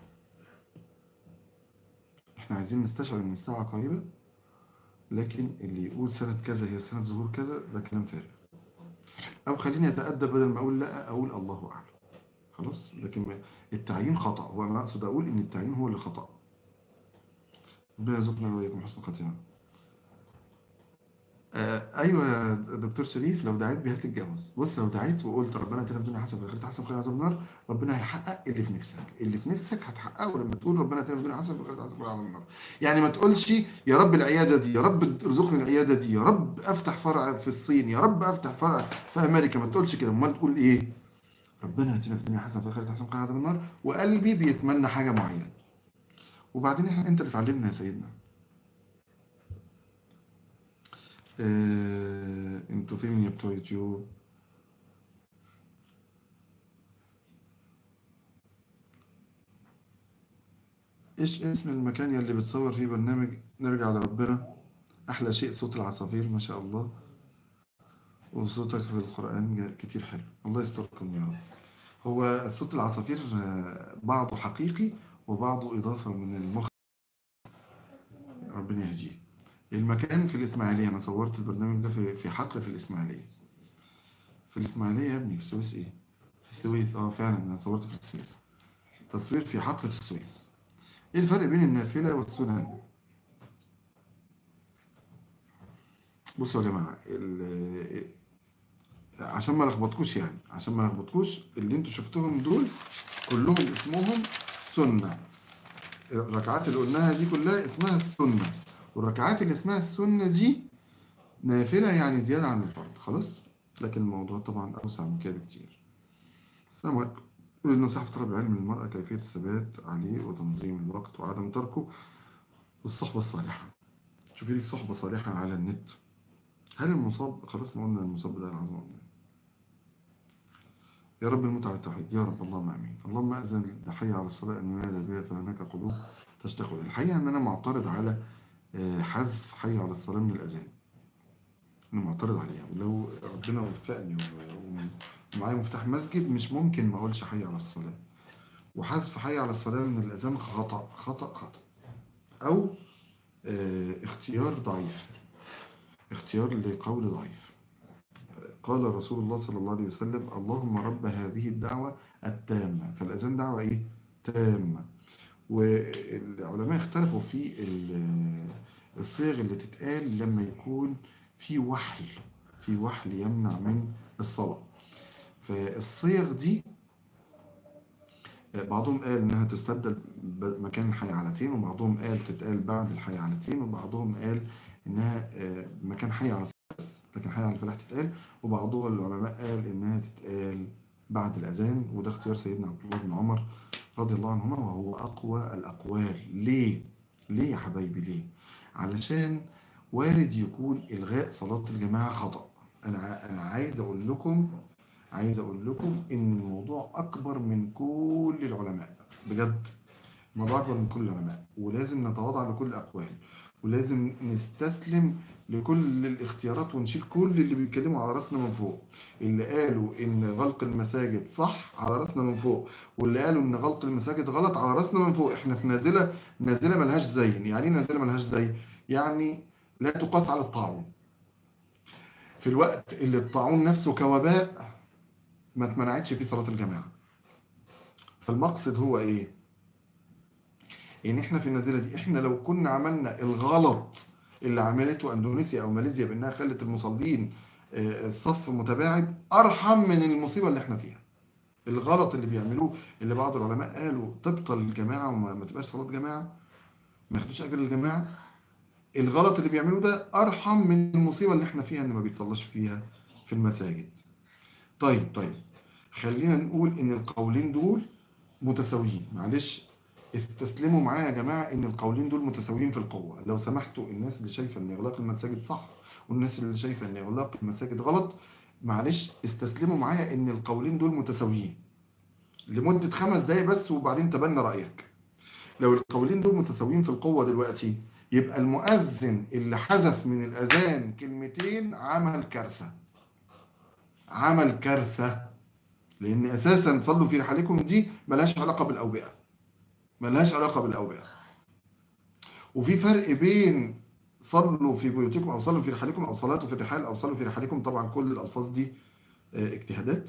احنا عايزين نستشعر ان الساعة قريبة لكن اللي يقول سنة كذا هي سنة ظهور كذا ده كلام فارغ او خليني اتأدب بدل ما اقول لا اقول الله اعلم خلاص لكن ما- التعيين خطأ هو انا اقصد اقول ان التعيين هو اللي خطأ ربنا يرزقنا واياكم حسن خاتمة آه ايوه يا دكتور شريف لو دعيت بيها تتجوز بص لو دعيت وقلت ربنا اتنا في الدنيا حسنه وفي الاخره حسنه وقنا عذاب النار ربنا هيحقق اللي في نفسك اللي في نفسك هتحققه لما تقول ربنا اتنا في الدنيا حسنه وفي الاخره حسنه وقنا عذاب النار يعني ما تقولش يا رب العياده دي يا رب ارزقني العياده دي يا رب افتح فرع في الصين يا رب افتح فرع في امريكا ما تقولش كده امال تقول ايه ربنا اتنا في الدنيا حسنه وفي الاخره حسنه وقنا عذاب النار وقلبي بيتمنى حاجه معينه وبعدين احنا انت اللي تعلمنا يا سيدنا آه، انتوا فين يا بتوع يوتيوب ايش اسم المكان يلي بتصور فيه برنامج نرجع لربنا احلى شيء صوت العصافير ما شاء الله وصوتك في القرآن جا- كتير حلو الله يستركم يا رب هو صوت العصافير آه، بعضه حقيقي وبعضه إضافة من المخ ربنا يهديه المكان في الإسماعيلية أنا صورت البرنامج ده في في حقل في الإسماعيلية في الإسماعيلية يا ابني في السويس إيه؟ في السويس اه فعلا أنا صورت في السويس تصوير في حقل في السويس إيه الفرق بين النافلة والسنن؟ بصوا يا جماعة ال- عشان ما لخبطكوش يعني عشان ما لخبطكوش اللي انتوا شفتوهم دول كلهم اسمهم سنة الركعات اللي قلناها دي كلها اسمها السنة والركعات اللي اسمها السنة دي نافلة يعني زيادة عن الفرض خلاص لكن الموضوع طبعا أوسع من كده بكتير السلام عليكم يقول النصيحة في طلب العلم للمرأة كيفية الثبات عليه وتنظيم الوقت وعدم تركه والصحبة الصالحة شوفي لك صحبة صالحة على النت هل المصاب خلاص ما قلنا المصاب ده العظمة قلنا يا رب الموت على التوحيد يا رب اللهم امين اللهم اذن لحي على الصلاه ان ينادى بها فهناك قلوب تشتاق اليه الحقيقه ان انا معترض على آه، حذف حي على الصلاه من الاذان انا معترض عليها ولو ربنا وفقني و- ومعايا مفتاح مسجد مش ممكن ما اقولش حي على الصلاه وحذف حي على الصلاه من الاذان خطا خطا خطا او آه، اختيار ضعيف اختيار لقول ضعيف قال رسول الله صلى الله عليه وسلم اللهم رب هذه الدعوة التامة فالأذان دعوة إيه؟ تامة والعلماء اختلفوا في ال- الصيغ اللي تتقال لما يكون في وحل في وحل يمنع من الصلاة فالصيغ دي بعضهم قال انها تستبدل ب- مكان الحيعلتين وبعضهم قال تتقال بعد الحيعلتين وبعضهم قال انها آه، مكان حي على الصلاة لكن حي على الفلاح تتقال وبعضهم العلماء قال انها تتقال بعد الاذان وده اختيار سيدنا عبد الله بن عمر رضي الله عنهما وهو اقوى الاقوال ليه ليه يا حبايبي ليه علشان وارد يكون الغاء صلاة الجماعة خطأ انا ع- انا عايز اقول لكم عايز اقول لكم ان الموضوع اكبر من كل العلماء بجد الموضوع اكبر من كل العلماء ولازم نتواضع لكل الاقوال ولازم نستسلم لكل الاختيارات ونشيل كل اللي بيتكلموا على راسنا من فوق اللي قالوا ان غلق المساجد صح على راسنا من فوق واللي قالوا ان غلق المساجد غلط على راسنا من فوق احنا في نازله نازله ملهاش زي يعني ايه نازله ملهاش زي يعني لا تقاس على الطاعون في الوقت اللي الطاعون نفسه كوباء ما اتمنعتش فيه صلاة الجماعة فالمقصد هو ايه ان احنا في النازلة دي احنا لو كنا عملنا الغلط اللي عملته اندونيسيا او ماليزيا بانها خلت المصلين آه، الصف متباعد ارحم من المصيبة اللي احنا فيها الغلط اللي بيعملوه اللي بعض العلماء قالوا تبطل الجماعة وما ما تبقاش صلاة جماعة ما ياخدوش اجر الجماعة الغلط اللي بيعملوه ده ارحم من المصيبة اللي احنا فيها ان ما بيتصلاش فيها في المساجد طيب طيب خلينا نقول ان القولين دول متساويين معلش استسلموا معايا يا جماعة ان القولين دول متساويين في القوة لو سمحتوا الناس اللي شايفة ان اغلاق المساجد صح والناس اللي شايفة ان اغلاق المساجد غلط معلش استسلموا معايا ان القولين دول متساويين لمدة خمس دقايق بس وبعدين تبنى رأيك لو القولين دول متساويين في القوة دلوقتي يبقى المؤذن اللي حذف من الأذان كلمتين عمل كارثة عمل كارثة لأن أساسا صلوا في رحالكم دي ملهاش علاقة بالأوبئة ملهاش علاقة بالأوبئة وفي فرق بين صلوا في بيوتكم أو صلوا في رحالكم أو صلاتوا في الرحال أو صلوا في رحالكم طبعا كل الألفاظ دي آه، اجتهادات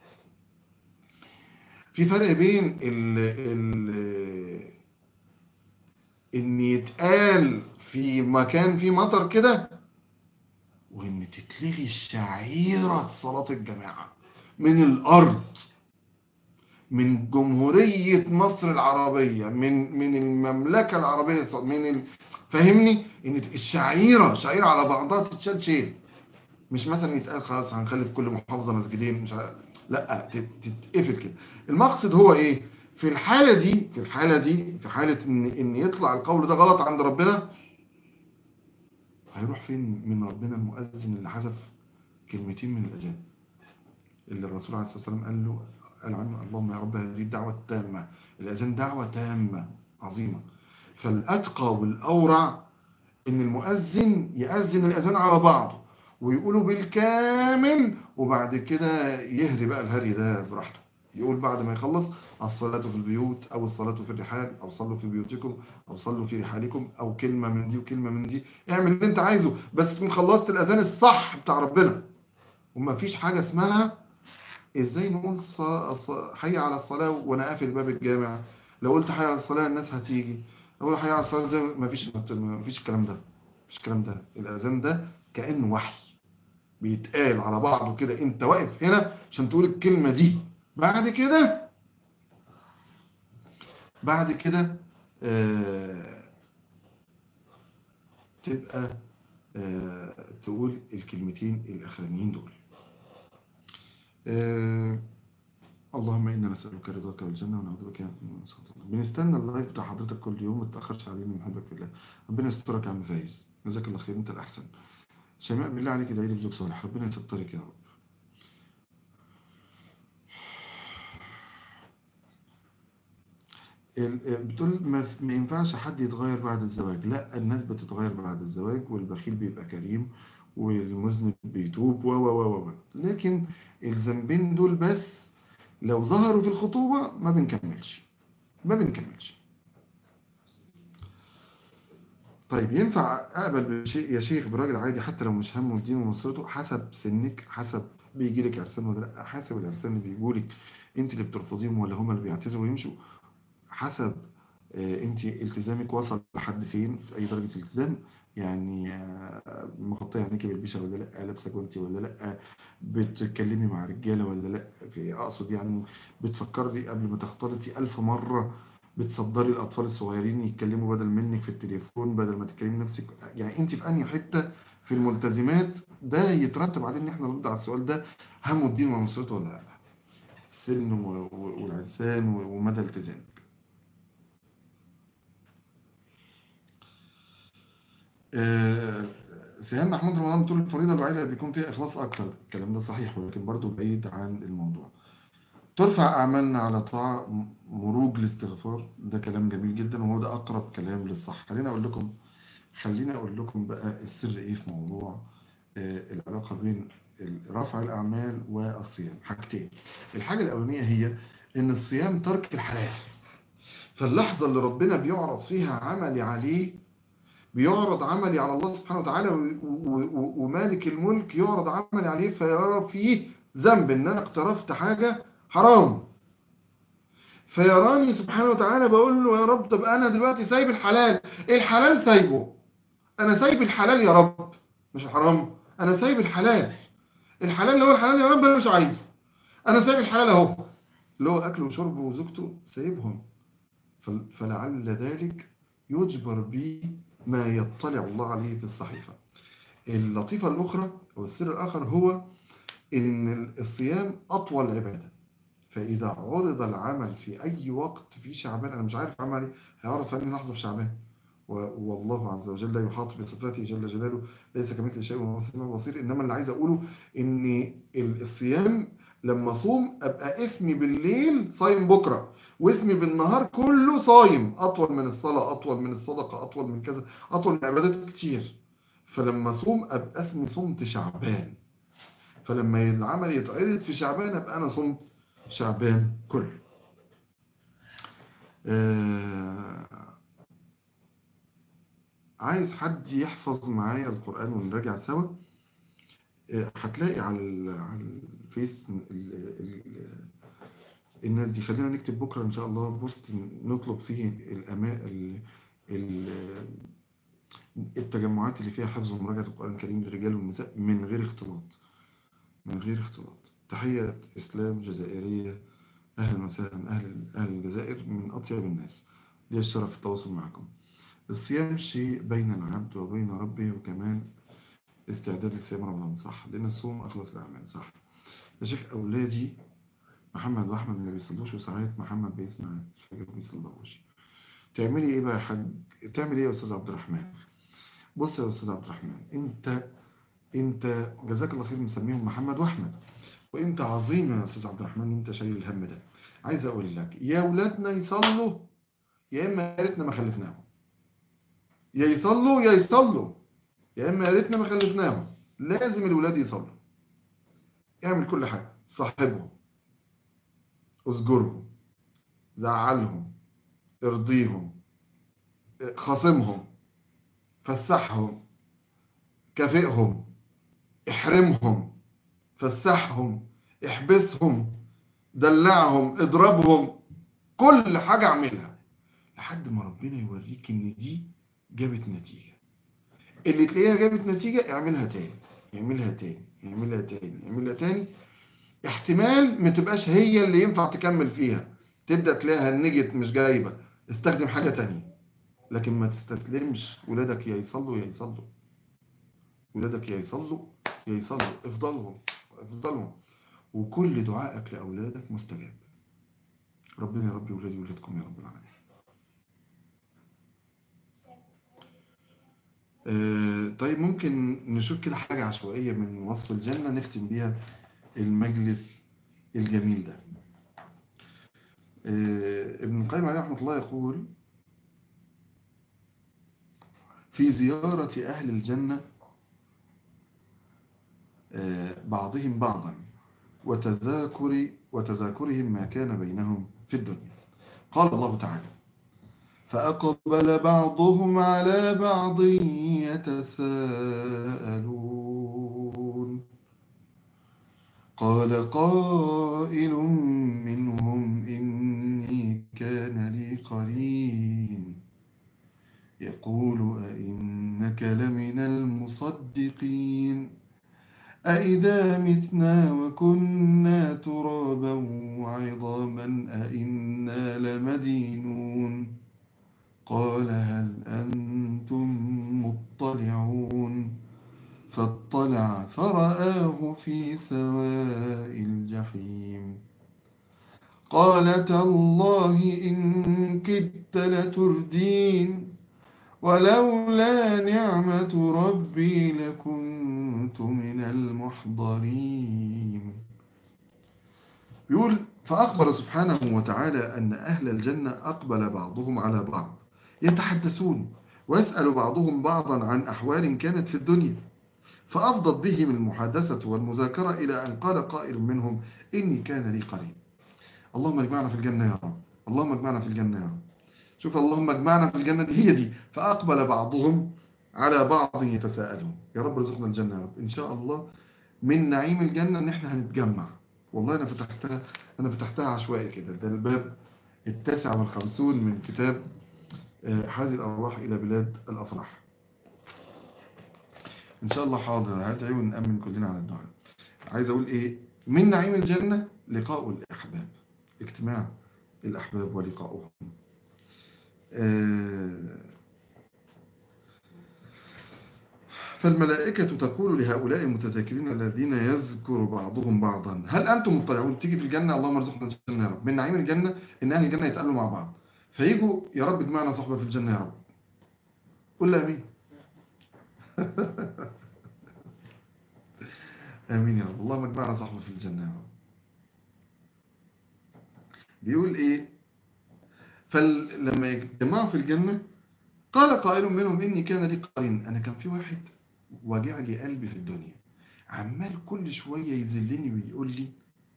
في فرق بين ال ال ان يتقال في مكان فيه مطر كده وان تتلغي شعيرة صلاة الجماعة من الارض من جمهورية مصر العربية من من المملكة العربية السعودية، من ال... فاهمني ان الشعيرة شعيرة على بعضها تتشال شيل مش مثلا يتقال خلاص هنخلي في كل محافظة مسجدين مش عارف لا تت- تتقفل كده المقصد هو ايه في الحالة دي في الحالة دي في حالة ان ان يطلع القول ده غلط عند ربنا هيروح فين من ربنا المؤذن اللي حذف كلمتين من الاذان اللي الرسول عليه الصلاة والسلام قال له قال عنه اللهم يا رب هذه الدعوة التامة الأذان دعوة تامة عظيمة فالأتقى والأورع إن المؤذن يأذن الأذان على بعضه ويقوله بالكامل وبعد كده يهري بقى الهري ده براحته يقول بعد ما يخلص الصلاة في البيوت أو الصلاة في الرحال أو صلوا في بيوتكم أو صلوا في رحالكم أو كلمة من دي وكلمة من دي اعمل اللي أنت عايزه بس تكون خلصت الأذان الصح بتاع ربنا وما فيش حاجة اسمها ازاي نقول ص... ص... حي على الصلاة وانا قافل باب الجامع لو قلت حي على الصلاة الناس هتيجي اقول حي على الصلاة زي ما فيش ما فيش الكلام ده مش الكلام ده الاذان ده كانه وحي بيتقال على بعضه كده انت واقف هنا عشان تقول الكلمه دي بعد كده بعد كده آه تبقى آه تقول الكلمتين الاخرانيين دول آه اللهم انا نسالك رضاك والجنه ونعوذ بك من سخطك بنستنى اللايف بتاع حضرتك كل يوم ما تاخرش علينا بنحبك في الله ربنا يسترك يا عم فايز جزاك الله خير انت الاحسن شيماء بالله عليك ادعي لي بزوج صالح ربنا يسترك يا رب بتقول ما ما ينفعش حد يتغير بعد الزواج لا الناس بتتغير بعد الزواج والبخيل بيبقى كريم والمذنب بيتوب و و و لكن الذنبين دول بس لو ظهروا في الخطوبة ما بنكملش ما بنكملش طيب ينفع اقبل بشيء يا شيخ براجل عادي حتى لو مش همه الدين ونصرته حسب سنك حسب بيجي لك عرسان ولا لا حسب العرسان اللي بيجوا لك انت اللي بترفضيهم ولا هم اللي بيعتذروا ويمشوا حسب انت التزامك وصل لحد فين في اي درجة التزام يعني مغطية عينيكي بالبيشة ولا لا لابسه جوانتي ولا لا بتتكلمي مع رجالة ولا لا في اقصد يعني بتفكري قبل ما تختلطي ألف مرة بتصدري الأطفال الصغيرين يتكلموا بدل منك في التليفون بدل ما تتكلمي نفسك يعني انت في أنهي حتة في الملتزمات ده يترتب عليه ان احنا نرد على السؤال ده هم الدين ونصرته ولا لا السن والعرسان ومدى التزامك آه سهام محمود رمضان بتقول الفريضة الوحيدة بيكون فيها إخلاص أكتر الكلام ده صحيح ولكن برضو بعيد عن الموضوع ترفع أعمالنا على طاعة مروج الاستغفار ده كلام جميل جدا وهو ده أقرب كلام للصح خلينا أقول لكم خلينا أقول لكم بقى السر إيه في موضوع آه العلاقة بين رفع الأعمال والصيام حاجتين الحاجة الأولانية هي إن الصيام ترك الحلال فاللحظة اللي ربنا بيعرض فيها عملي عليه بيعرض عملي على الله سبحانه وتعالى ومالك الملك يعرض عملي عليه فيرى فيه ذنب ان انا اقترفت حاجة حرام فيراني سبحانه وتعالى بقول له يا رب طب انا دلوقتي سايب الحلال الحلال سايبه انا سايب الحلال يا رب مش الحرام انا سايب الحلال الحلال اللي هو الحلال يا رب انا مش عايزه انا سايب الحلال اهو اللي هو اكله وشربه وزوجته سايبهم فلعل ذلك يجبر بي ما يطلع الله عليه في الصحيفة اللطيفة الأخرى والسر الآخر هو إن الصيام أطول عبادة فإذا عرض العمل في أي وقت في شعبان أنا مش عارف عملي هيعرف أني لحظة في شعبان والله عز وجل لا يحاط بصفاته جل جلاله ليس كمثل شيء وهو السميع البصير إنما اللي عايز أقوله إن الصيام لما صوم أبقى اسمي بالليل صايم بكرة واسمي بالنهار كله صايم أطول من الصلاة أطول من الصدقة أطول من كذا أطول من عبادات كتير فلما صوم أبقى اسمي صمت شعبان فلما العمل يتعرض في شعبان أبقى أنا صمت شعبان كله آه عايز حد يحفظ معايا القرآن ونراجع سوا هتلاقي على على الفيس الناس دي خلينا نكتب بكرة إن شاء الله بوست نطلب فيه الأماء التجمعات اللي فيها حفظ ومراجعة القرآن الكريم للرجال والنساء من غير اختلاط من غير اختلاط تحية إسلام جزائرية أهلا وسهلا أهل, أهل الجزائر من أطيب الناس لي الشرف التواصل معكم الصيام شيء بين العبد وبين ربه وكمان استعداد لصيام رمضان صح لأن الصوم أخلص الأعمال صح يا شيخ أولادي محمد وأحمد ما بيصلوش وساعات محمد بيسمع الفجر ما بيصلوش تعملي إيه بقى يا حاج تعمل إيه يا أستاذ عبد الرحمن بص يا أستاذ عبد الرحمن أنت أنت جزاك الله خير مسميهم محمد وأحمد وأنت عظيم يا أستاذ عبد الرحمن أنت شايل الهم ده عايز أقول لك يا أولادنا يصلوا يا إما يا ريتنا ما خلفناهم يا يصلوا يا يصلوا يا إما يا ريتنا ما خلفناهم لازم الولاد يصلوا اعمل كل حاجة صاحبهم اسجرهم زعلهم ارضيهم خاصمهم فسحهم كافئهم احرمهم فسحهم احبسهم دلعهم اضربهم كل حاجة اعملها لحد ما ربنا يوريك ان دي جابت نتيجة اللي تلاقيها جابت نتيجة اعملها تاني اعملها تاني اعملها تاني اعملها تاني احتمال ما تبقاش هي اللي ينفع تكمل فيها تبدأ تلاقيها نجت مش جايبة استخدم حاجة تانية لكن ما تستسلمش ولادك يا يصلوا يا يصلوا ولادك يا يصلوا يا يصلوا افضلهم افضلهم وكل دعائك لأولادك مستجاب ربنا يربي ولادي وولادكم يا رب العالمين آه، طيب ممكن نشوف كده حاجة عشوائية من وصف الجنة نختم بيها المجلس الجميل ده آه، ابن القيم عليه رحمة الله يقول في زيارة أهل الجنة آه، بعضهم بعضا وتذاكر وتذاكرهم ما كان بينهم في الدنيا قال الله تعالى فأقبل بعضهم على بعض يتساءلون قال قائل منهم إني كان لي قرين يقول أئنك لمن المصدقين أئذا متنا وكنا ترابا وعظاما أئنا لمدينون قال هل أنتم مطلعون فاطلع فرآه في سواء الجحيم قال تالله إن كدت لتردين ولولا نعمة ربي لكنت من المحضرين يقول فأخبر سبحانه وتعالى أن أهل الجنة أقبل بعضهم على بعض يتحدثون ويسأل بعضهم بعضا عن أحوال كانت في الدنيا فأفضت بهم المحادثة والمذاكرة إلى أن قال قائل منهم إني كان لي قريب اللهم اجمعنا في الجنة يا رب اللهم اجمعنا في الجنة يا رب شوف اللهم اجمعنا في الجنة دي هي دي فأقبل بعضهم على بعض يتساءلون يا رب رزقنا الجنة يا رب إن شاء الله من نعيم الجنة إن إحنا هنتجمع والله أنا فتحتها أنا فتحتها عشوائي كده ده الباب التاسع والخمسون من كتاب آه، هذه الأرواح إلى بلاد الأفراح إن شاء الله حاضر هدعي ونأمن كلنا على الدعاء عايز أقول إيه من نعيم الجنة لقاء الأحباب اجتماع الأحباب ولقاؤهم آه، فالملائكة تقول لهؤلاء المتذاكرين الذين يذكر بعضهم بعضا هل أنتم مطلعون تيجي في الجنة اللهم ارزقنا الجنة يا رب من نعيم الجنة إن أهل الجنة يتقالوا مع بعض فيجوا يا رب اجمعنا صحبة في الجنة يا رب قل له أمين آمين يا رب اللهم اجمعنا صحبة في الجنة يا رب بيقول إيه فلما يجتمعوا في الجنة قال قائل منهم إني كان لي قرين أنا كان في واحد وجع لي قلبي في الدنيا عمال كل شوية يذلني ويقول لي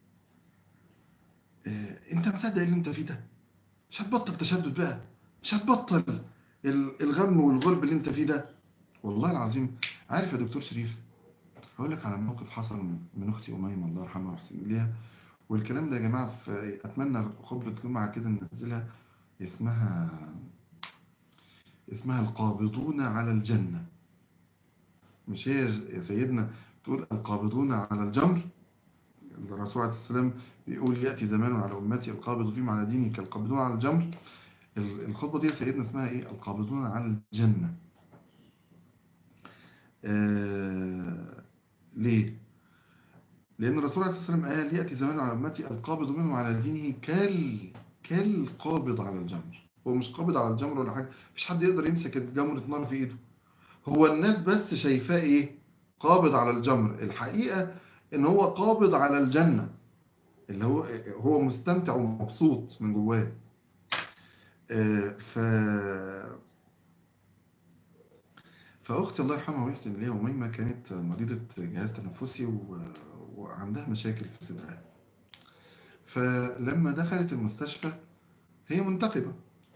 آه انت مصدق اللي انت فيه ده مش هتبطل تشدد بقى مش هتبطل ال- الغم والغرب اللي انت فيه ده والله العظيم عارف يا دكتور شريف هقول لك على موقف حصل من اختي اميمه الله يرحمها ويحسن اليها والكلام ده يا جماعه في اتمنى خطبه جمعه كده ننزلها اسمها اسمها القابضون على الجنه مش هي يا سيدنا تقول القابضون على الجمر الرسول عليه السلام بيقول يأتي زمان على أمتي القابض فيهم على ديني كالقابضون على الجمر ال- الخطبة دي يا سيدنا اسمها إيه القابضون على الجنة آه ليه لأن الرسول عليه السلام قال يأتي زمان على أمتي القابض منهم على دينه كال كالقابض على الجمر هو مش قابض على الجمر ولا حاجة مفيش حد يقدر يمسك جمرة نار في إيده هو الناس بس شايفاه ايه قابض على الجمر الحقيقة ان هو قابض على الجنة اللي هو هو مستمتع ومبسوط من جواه آه، ف فأختي الله يرحمها ويحسن إليها أميمة كانت مريضة جهاز تنفسي و... وعندها مشاكل في صدرها فلما دخلت المستشفى هي منتقبة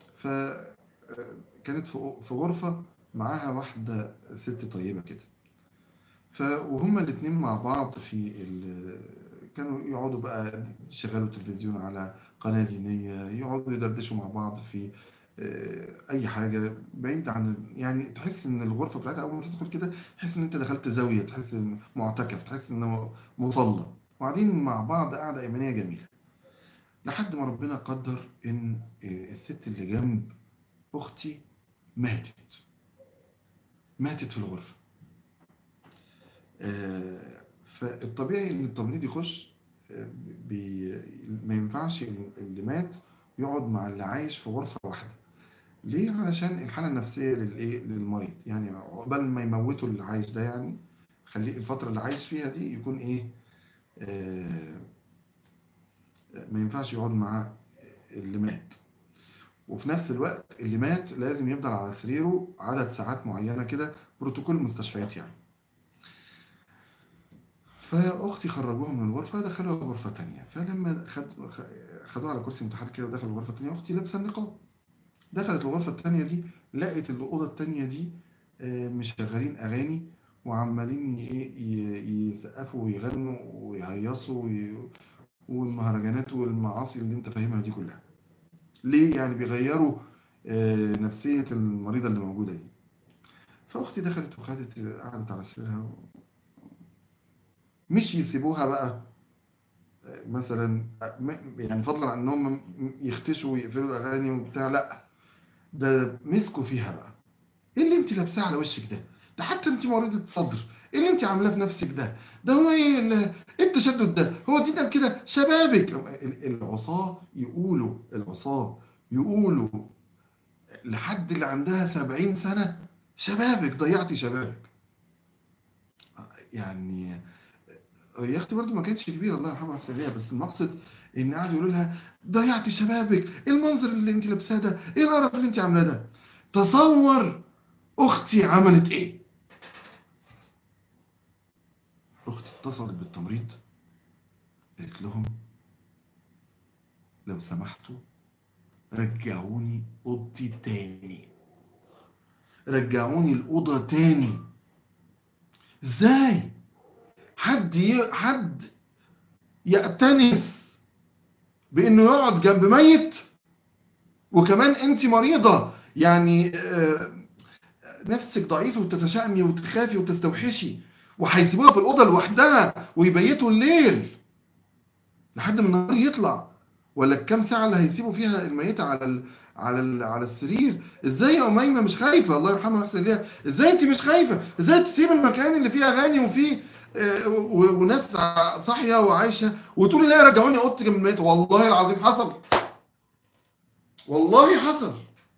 فكانت في في غرفة معاها واحدة ست طيبة كده ف وهما الاتنين مع بعض في ال... كانوا يقعدوا بقى يشغلوا التلفزيون على قناة دينية يقعدوا يدردشوا مع بعض في آه، اي حاجه بعيد عن يعني تحس ان الغرفه بتاعتها اول ما تدخل كده تحس ان انت دخلت زاويه تحس ان معتكف تحس انه مصلى وقاعدين مع بعض قعده ايمانيه جميله لحد ما ربنا قدر ان آه، الست اللي جنب اختي ماتت ماتت في الغرفه آه، فالطبيعي ان التمريض يخش آه، بي ما ينفعش اللي مات يقعد مع اللي عايش في غرفة واحدة ليه علشان الحالة النفسية للايه للمريض يعني عقبال ما يموتوا اللي عايش ده يعني خليه الفترة اللي عايش فيها دي يكون ايه آه ما ينفعش يقعد مع اللي مات وفي نفس الوقت اللي مات لازم يفضل على سريره عدد ساعات معينة كده بروتوكول المستشفيات يعني فأختي خرجوها من الغرفة دخلوها غرفة تانية فلما خد خدوها على كرسي متحرك كده دخلوا الغرفة التانية أختي لابسة النقاب دخلت الغرفة التانية دي لقت الأوضة التانية دي آه، مشغلين أغاني وعمالين ي- ي- يسقفوا ويغنوا ويهيصوا وي- والمهرجانات والمعاصي اللي انت فاهمها دي كلها ليه يعني بيغيروا آه، نفسية المريضة اللي موجودة دي فأختي دخلت وخدت قعدت على سريرها مش يسيبوها بقى آه، مثلا آه، م- يعني فضلا عن انهم يختشوا ويقفلوا الاغاني وبتاع لا ده مسكوا فيها بقى ايه اللي انت لابساه على وشك ده ده حتى انت مريضة صدر ايه اللي انت عاملاه في نفسك ده ده هو ايه ال- ايه التشدد ده هو دي ده كده شبابك ال- العصاة يقولوا العصاة يقولوا لحد اللي عندها سبعين سنة شبابك ضيعتي شبابك يعني يا اختي برضه ما كانتش كبيره الله يرحمها احسن ليها بس المقصد ان قعدوا يقولوا لها ضيعتي شبابك ايه المنظر اللي انت لابساه ده ايه القرف اللي انت عاملاه ده تصور اختي عملت ايه اختي اتصلت بالتمريض قالت لهم لو سمحتوا رجعوني اوضتي تاني رجعوني الاوضه تاني ازاي حد ي... حد يأتنس بانه يقعد جنب ميت وكمان انت مريضة يعني آه، نفسك ضعيفة وتتشائمي وتخافي وتستوحشي وهيسيبوها في الأوضة لوحدها ويبيتوا الليل لحد ما النهار يطلع ولا الكام ساعة اللي هيسيبوا فيها الميتة على ال... على ال... على السرير ازاي يا أميمة مش خايفة الله يرحمها ويحسن ليها ازاي انت مش خايفة ازاي تسيب المكان اللي فيه اغاني وفيه آه، و- وناس ع- صاحية وعايشة وتقولي لا رجعوني اوضتي جنب الميت والله العظيم حصل والله حصل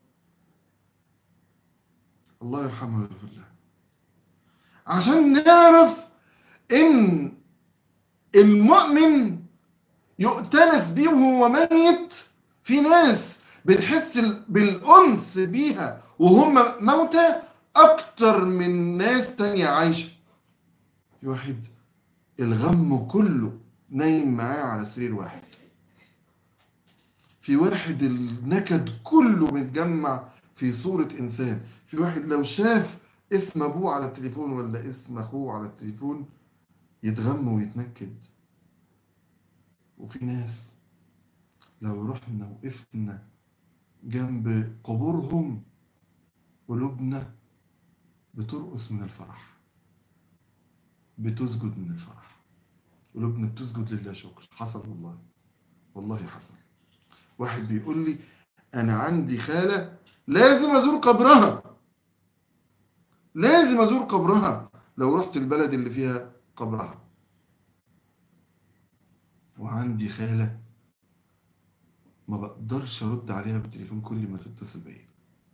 الله يرحمه ويغفر له عشان نعرف ان المؤمن يؤتنس بيه وهو ميت في ناس بنحس ال- بالأنس بيها وهم موتى أكتر من ناس تانية عايشة في واحد الغم كله نايم معاه على سرير واحد في واحد النكد كله متجمع في صورة إنسان في واحد لو شاف اسم أبوه على التليفون ولا اسم أخوه على التليفون يتغم ويتنكد وفي ناس لو رحنا وقفنا جنب قبورهم قلوبنا بترقص من الفرح بتسجد من الفرح قلوبنا بتسجد لله شكر حصل والله والله حصل واحد بيقول لي انا عندي خالة لازم ازور قبرها لازم ازور قبرها لو رحت البلد اللي فيها قبرها وعندي خالة ما بقدرش ارد عليها بالتليفون كل ما تتصل بيا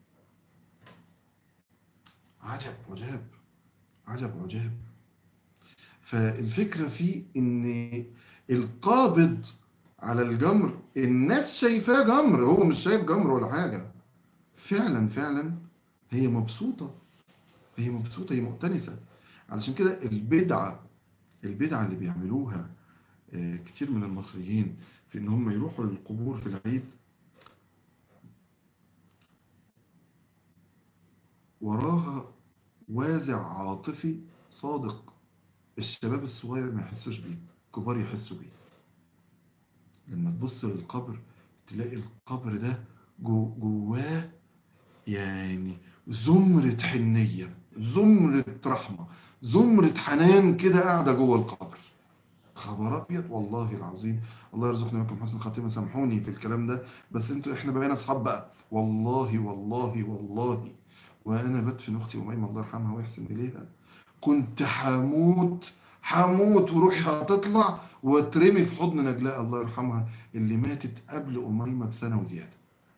عجب عجاب عجب عجاب فالفكرة في ان القابض على الجمر الناس شايفاه جمر هو مش شايف جمر ولا حاجة فعلا فعلا هي مبسوطة هي مبسوطة هي مؤتنسة علشان كده البدعة البدعة اللي بيعملوها آه، كتير من المصريين في ان هم يروحوا للقبور في العيد وراها وازع عاطفي صادق الشباب الصغير ما يحسوش بيه الكبار يحسوا بيه لما تبص للقبر تلاقي القبر ده جو جواه يعني زمرة حنية زمرة رحمة زمرة حنان كده قاعدة جوه القبر خبر ابيض والله العظيم الله يرزقنا وياكم حسن خاتمه سامحوني في الكلام ده بس انتوا احنا بقينا اصحاب بقى والله والله والله وانا بدفن اختي اميمه الله يرحمها ويحسن اليها كنت هموت هموت وروحي هتطلع واترمي في حضن نجلاء الله يرحمها اللي ماتت قبل اميمه بسنه وزياده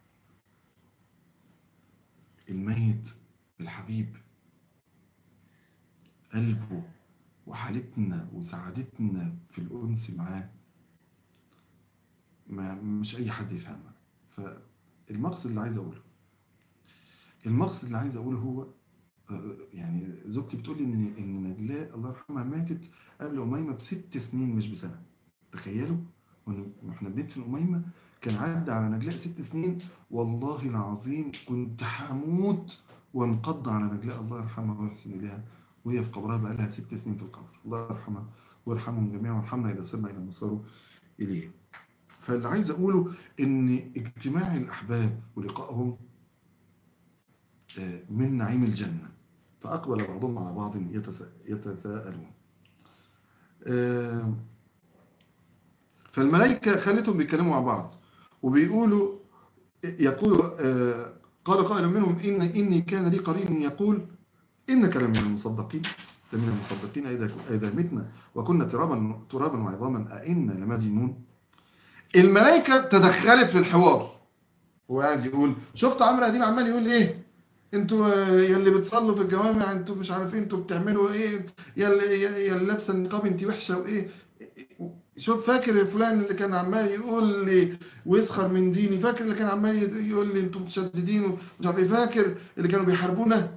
الميت الحبيب قلبه وحالتنا وسعادتنا في الأنس معاه ما مش أي حد يفهمها فالمقصد اللي عايز أقوله المقصد اللي عايز أقوله هو آه، يعني زوجتي بتقول لي إن إن نجلاء الله يرحمها ماتت قبل أميمة بست سنين مش بسنة تخيلوا وإن- واحنا بندفن أميمة كان عدى على نجلاء ست سنين والله العظيم كنت هموت وانقض على نجلاء الله يرحمها ويحسن إليها وهي في قبرها بقى لها ست سنين في القبر الله يرحمها ويرحمهم جميعا ويرحمنا إذا سرنا إلى المسار إليه فاللي عايز أقوله إن اجتماع الأحباب ولقائهم آه، من نعيم الجنة فأقبل بعضهم على بعض يتسا- يتساءلون آه، فالملائكة خلتهم بيتكلموا مع بعض وبيقولوا يقول آه، قال قائل منهم إن إني كان لي قرين يقول إنك لمن المصدقين لمن المصدقين إذا إذا متنا وكنا ترابا ترابا وعظاما أئنا لمدينون الملائكة تدخلت في الحوار هو قاعد يقول شفت عمرو اديب عمال يقول ايه انتوا آه، يا اللي بتصلوا في الجوامع انتوا مش عارف ايه انتوا بتعملوا ايه يا اللي يا يا اللي لابسه النقاب انت وحشه وايه شوف فاكر فلان اللي كان عمال يقول لي ويسخر من ديني فاكر اللي كان عمال يقول لي انتوا متشددين ومش عارف ايه فاكر اللي كانوا بيحاربونا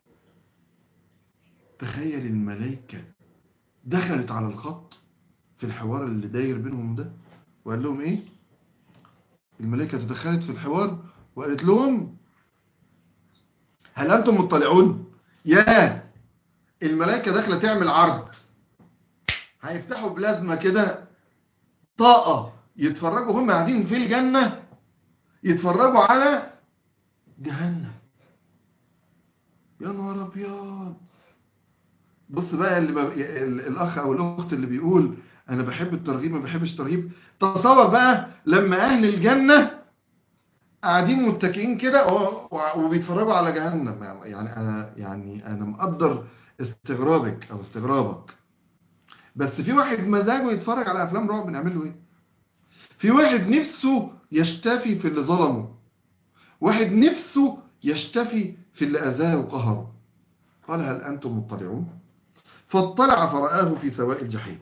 تخيل الملائكة دخلت على الخط في الحوار اللي داير بينهم ده وقال لهم ايه الملائكة تدخلت في الحوار وقالت لهم هل انتم مطلعون يا الملائكة داخلة تعمل عرض هيفتحوا بلازما كده طاقة يتفرجوا هم قاعدين في الجنة يتفرجوا على جهنم يا نهار ابيض بص بقى اللي بقى ال- الاخ او الاخت اللي بيقول انا بحب الترغيب ما بحبش الترهيب تصور بقى لما اهل الجنة قاعدين متكئين كده و- و- وبيتفرجوا على جهنم يعني انا يعني انا مقدر استغرابك او استغرابك بس في واحد مزاجه يتفرج على افلام رعب بنعمل له ايه في واحد نفسه يشتفي في اللي ظلمه واحد نفسه يشتفي في اللي اذاه وقهره قال هل انتم مطلعون فاطلع فرآه في سواء الجحيم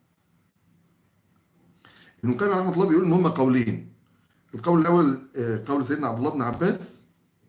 ابن القيم رحمه الله بيقول ان هم قولين القول الاول آه، قول سيدنا عبد الله بن عباس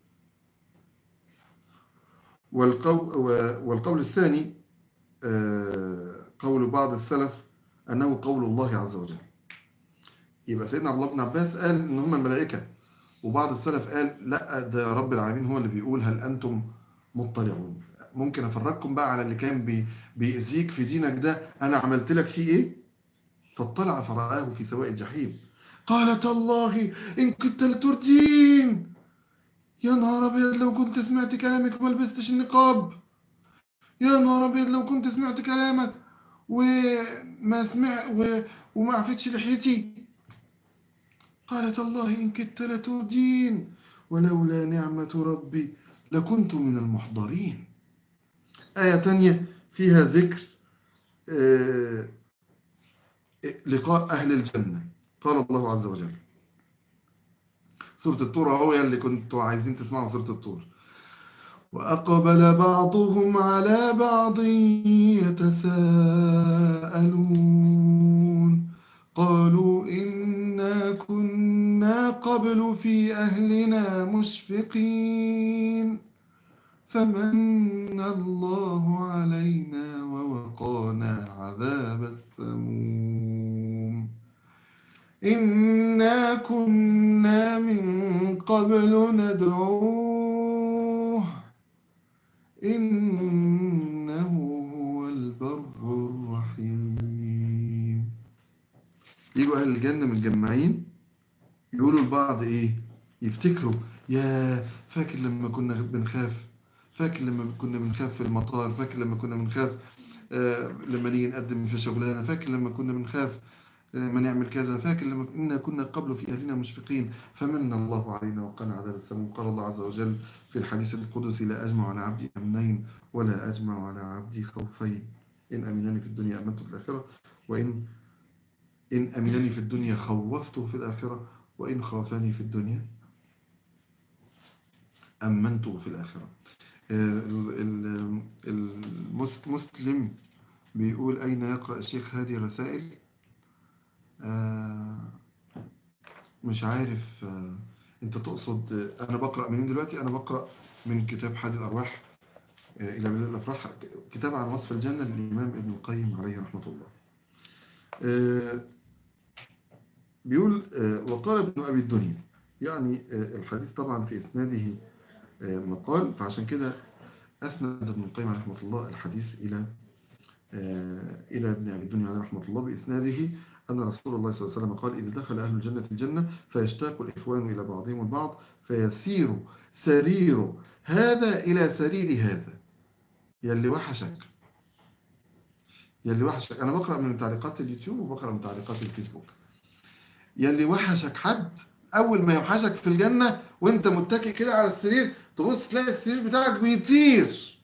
والقول, والقول الثاني آه، قول بعض السلف انه قول الله عز وجل يبقى سيدنا عبد الله بن عباس قال ان هم الملائكه وبعض السلف قال لا ده رب العالمين هو اللي بيقول هل انتم مطلعون ممكن افرجكم بقى على اللي كان بي بيأذيك في دينك ده انا عملت لك فيه ايه فاطلع فرآه في سواء الجحيم قال تالله ان كنت لتردين يا نهار ابيض لو كنت سمعت كلامك وما لبستش النقاب يا نهار ابيض لو كنت سمعت كلامك وما سمع و... وما عفتش لحيتي قالت الله إن كدت لتردين ولولا نعمة ربي لكنت من المحضرين آية تانية فيها ذكر آه، لقاء أهل الجنة قال الله عز وجل سورة الطور هو اللي كنتوا عايزين تسمعوا سورة الطور وأقبل بعضهم على بعض يتساءلون قالوا إنا كنا قبل في أهلنا مشفقين فمن الله علينا ووقانا عذاب السموم إنا كنا من قبل ندعوه إنه هو البر الرحيم يجوا أهل الجنة متجمعين يقولوا لبعض إيه يفتكروا يا فاكر لما كنا بنخاف فاكر لما كنا بنخاف في المطار فاكر لما كنا بنخاف آه، لما نيجي نقدم في شغلانه فاكر لما كنا بنخاف ما نعمل كذا فاكر لما إنا كنا قبل في أهلنا مشفقين فمن الله علينا وقنا عذاب السموم قال الله عز وجل في الحديث القدسي لا أجمع على عبدي أمنين ولا أجمع على عبدي خوفين إن أمنني في الدنيا أمنته في الآخرة وإن إن أمنني في الدنيا خوفته في الآخرة وإن خافني في الدنيا أمنته في الآخرة المسلم بيقول أين يقرأ الشيخ هذه الرسائل آه، مش عارف آه، انت تقصد انا بقرأ منين دلوقتي انا بقرأ من كتاب حاد الارواح آه، الى بلاد الافراح كتاب عن وصف الجنة للامام ابن القيم عليه رحمة الله بيقول وقال ابن ابي الدنيا يعني الحديث طبعا في اسناده مقال فعشان كده اسند ابن القيم عليه رحمة الله الحديث الى الى ابن ابي الدنيا عليه رحمة الله باسناده أن رسول الله صلى الله عليه وسلم قال إذا دخل أهل الجنة الجنة فيشتاق الإخوان إلى بعضهم البعض فيسير سرير هذا إلى سرير هذا يلي وحشك يلي وحشك أنا بقرأ من تعليقات اليوتيوب وبقرأ من تعليقات الفيسبوك يلي وحشك حد أول ما يوحشك في الجنة وانت متكئ كده على السرير تبص تلاقي السرير بتاعك بيطير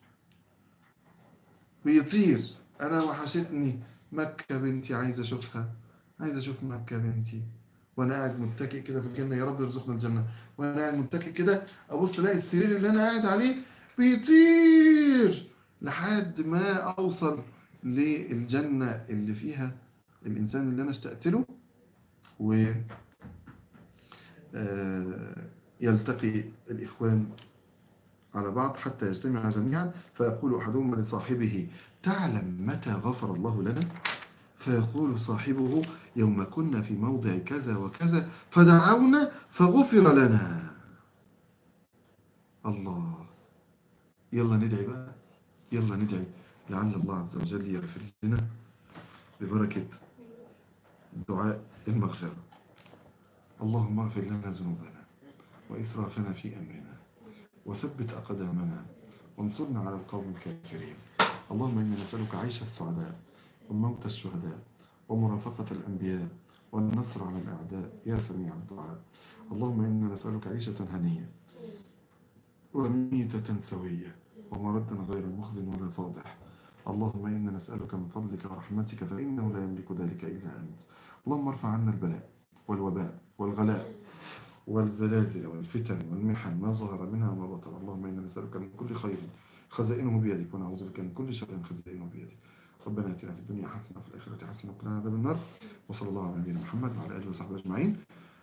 بيطير أنا وحشتني مكة بنتي عايز أشوفها عايز اشوف مكة بنتي وانا قاعد متكئ كده في الجنة يا رب يرزقنا الجنة وانا قاعد متكئ كده ابص الاقي السرير اللي انا قاعد عليه بيطير لحد ما اوصل للجنة اللي فيها الانسان اللي انا اشتقت له و يلتقي الاخوان على بعض حتى يجتمع جميعا فيقول احدهم لصاحبه تعلم متى غفر الله لنا فيقول صاحبه يوم كنا في موضع كذا وكذا فدعونا فغفر لنا الله يلا ندعي بقى يلا ندعي لعل الله عز وجل يغفر لنا ببركة دعاء المغفرة اللهم اغفر لنا ذنوبنا وإسرافنا في أمرنا وثبت أقدامنا وانصرنا على القوم الكافرين اللهم إنا نسألك عيش السعداء وموت الشهداء ومرافقة الأنبياء والنصر على الأعداء يا سميع الدعاء اللهم إنا نسألك عيشة هنية وميتة سوية ومردا غير مخزن ولا فاضح اللهم إنا نسألك من فضلك ورحمتك فإنه لا يملك ذلك إلا أنت اللهم ارفع عنا البلاء والوباء والغلاء والزلازل والفتن والمحن ما ظهر منها وما بطن اللهم إنا نسألك من كل خير خزائنه بيدك ونعوذ بك من كل شر خزائنه بيدك ربنا اتنا في الدنيا حسنة وفي الآخرة حسنة وقنا عذاب النار وصلى الله على نبينا محمد وعلى آله وصحبه أجمعين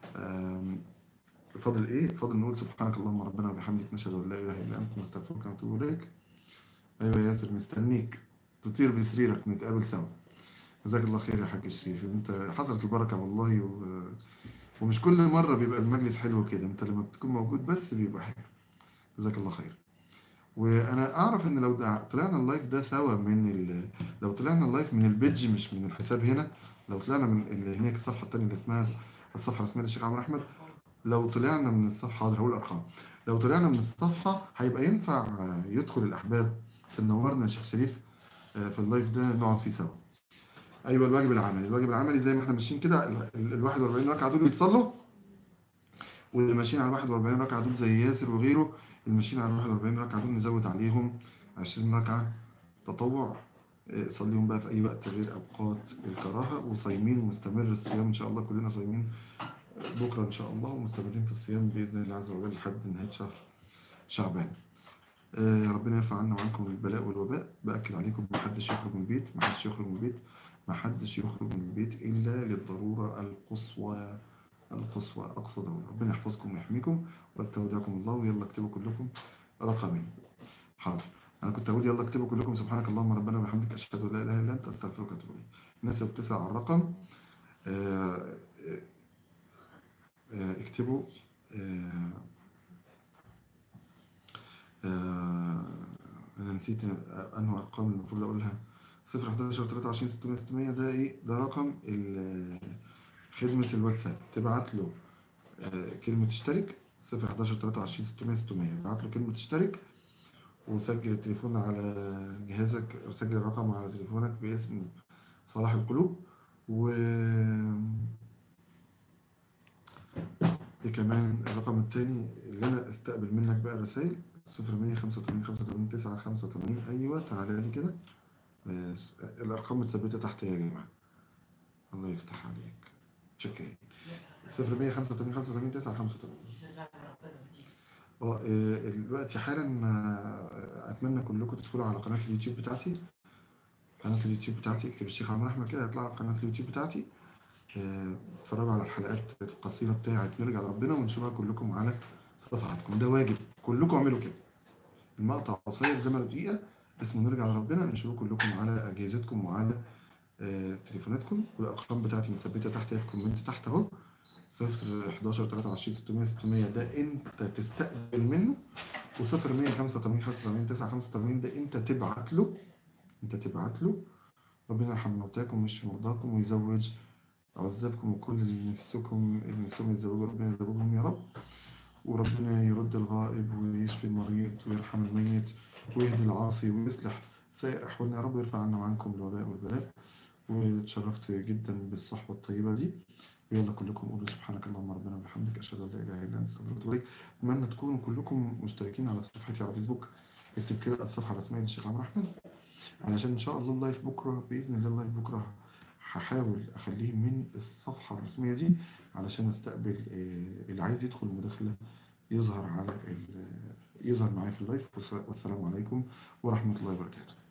فاضل إيه؟ فاضل نقول سبحانك اللهم ربنا وبحمدك نشهد أن لا إله إلا أنت نستغفرك ونتوب إليك أيوة يا ياسر مستنيك تطير بسريرك نتقابل سوا جزاك الله خير يا حاج شريف انت حضرت البركة والله و... ومش كل مرة بيبقى المجلس حلو كده انت لما بتكون موجود بس بيبقى حلو جزاك الله خير وانا اعرف ان لو طلعنا اللايف ده سوا من ال... لو طلعنا اللايف من البيدج مش من الحساب هنا لو طلعنا من اللي هناك الصفحه الثانيه اللي اسمها الصفحه الرسميه للشيخ عمرو احمد لو طلعنا من الصفحه حاضر هقول الارقام لو طلعنا من الصفحه هيبقى ينفع يدخل الاحباب تنورنا يا شيخ شريف في اللايف ده نقعد فيه سوا ايوه الواجب العملي الواجب العملي زي ما احنا ماشيين كده ال 41 ركعه دول يتصلوا واللي ماشيين على 41 ركعه دول زي ياسر وغيره الماشيين على 41 ركعة دول نزود عليهم 20 ركعة تطوع صليهم بقى في أي وقت غير أوقات الكراهة وصايمين مستمر الصيام إن شاء الله كلنا صايمين بكرة إن شاء الله ومستمرين في الصيام بإذن الله عز وجل لحد نهاية شهر شعبان ربنا يرفع عنا وعنكم البلاء والوباء بأكد عليكم ما حدش يخرج من البيت ما حدش يخرج من البيت ما حدش يخرج من البيت إلا للضرورة القصوى القصوى أقصى دولة ربنا يحفظكم ويحميكم واستودعكم الله ويلا اكتبوا كلكم رقمين حاضر أنا كنت أقول يلا اكتبوا كلكم سبحانك اللهم ربنا وبحمدك أشهد أن لا إله إلا أنت أستغفرك وأتوب إليك الناس بتسأل على الرقم اكتبوا أنا نسيت أنه أرقام المفروض أقولها 0 11 23 600 600 ده إيه ده رقم خدمة الواتساب تبعت له كلمة اشترك صفر 11 23 600 600 ابعت له كلمة اشترك وسجل التليفون على جهازك وسجل الرقم على تليفونك باسم صلاح القلوب و دي كمان الرقم التاني اللي انا استقبل منك بقى رسائل 0185 85 9 85 ايوه تعالى لي كده بس الارقام متثبته تحت يا جماعه الله يفتح عليك شكرا 0185 85 9 85 اه آه، دلوقتي حالا آه، اتمنى كلكم تدخلوا على قناه اليوتيوب بتاعتي قناه اليوتيوب بتاعتي اكتب الشيخ عمرو احمد كده هيطلع لك قناه اليوتيوب بتاعتي آه، اتفرجوا على الحلقات القصيره بتاعه نرجع لربنا ونشوفها كلكم على صفحاتكم ده واجب كلكم اعملوا كده المقطع قصير زمن دقيقه اسمه نرجع لربنا نشوفه كلكم على اجهزتكم وعلى آه، تليفوناتكم والارقام بتاعتي مثبته تحت في الكومنت تحت اهو 0 11 23 600 600 ده انت تستقبل منه و0 185 85 9 85 ده انت تبعت له انت تبعت له ربنا يرحم موتاكم ويشفي مرضاكم ويزوج عزابكم وكل اللي نفسكم نفسهم يتزوجوا ربنا يزوجهم يا رب وربنا يرد الغائب ويشفي المريض ويرحم الميت ويهدي العاصي ويصلح سائر أحوالنا يا رب ويرفع عنا وعنكم الوباء والبلاء وتشرفت جدا بالصحبة الطيبة دي ويلا كلكم قولوا سبحانك اللهم ربنا وبحمدك أشهد أن لا إله إلا أنت أستغفرك وأتوب إليك أتمنى تكونوا كلكم مشتركين على صفحتي على فيسبوك اكتب كده الصفحة الرسمية للشيخ عمرو أحمد علشان إن شاء الله اللايف بكرة بإذن الله اللايف بكرة هحاول أخليه من الصفحة الرسمية دي علشان أستقبل آه، اللي عايز يدخل مداخلة يظهر على ال- يظهر معايا في اللايف والسلام عليكم ورحمة الله وبركاته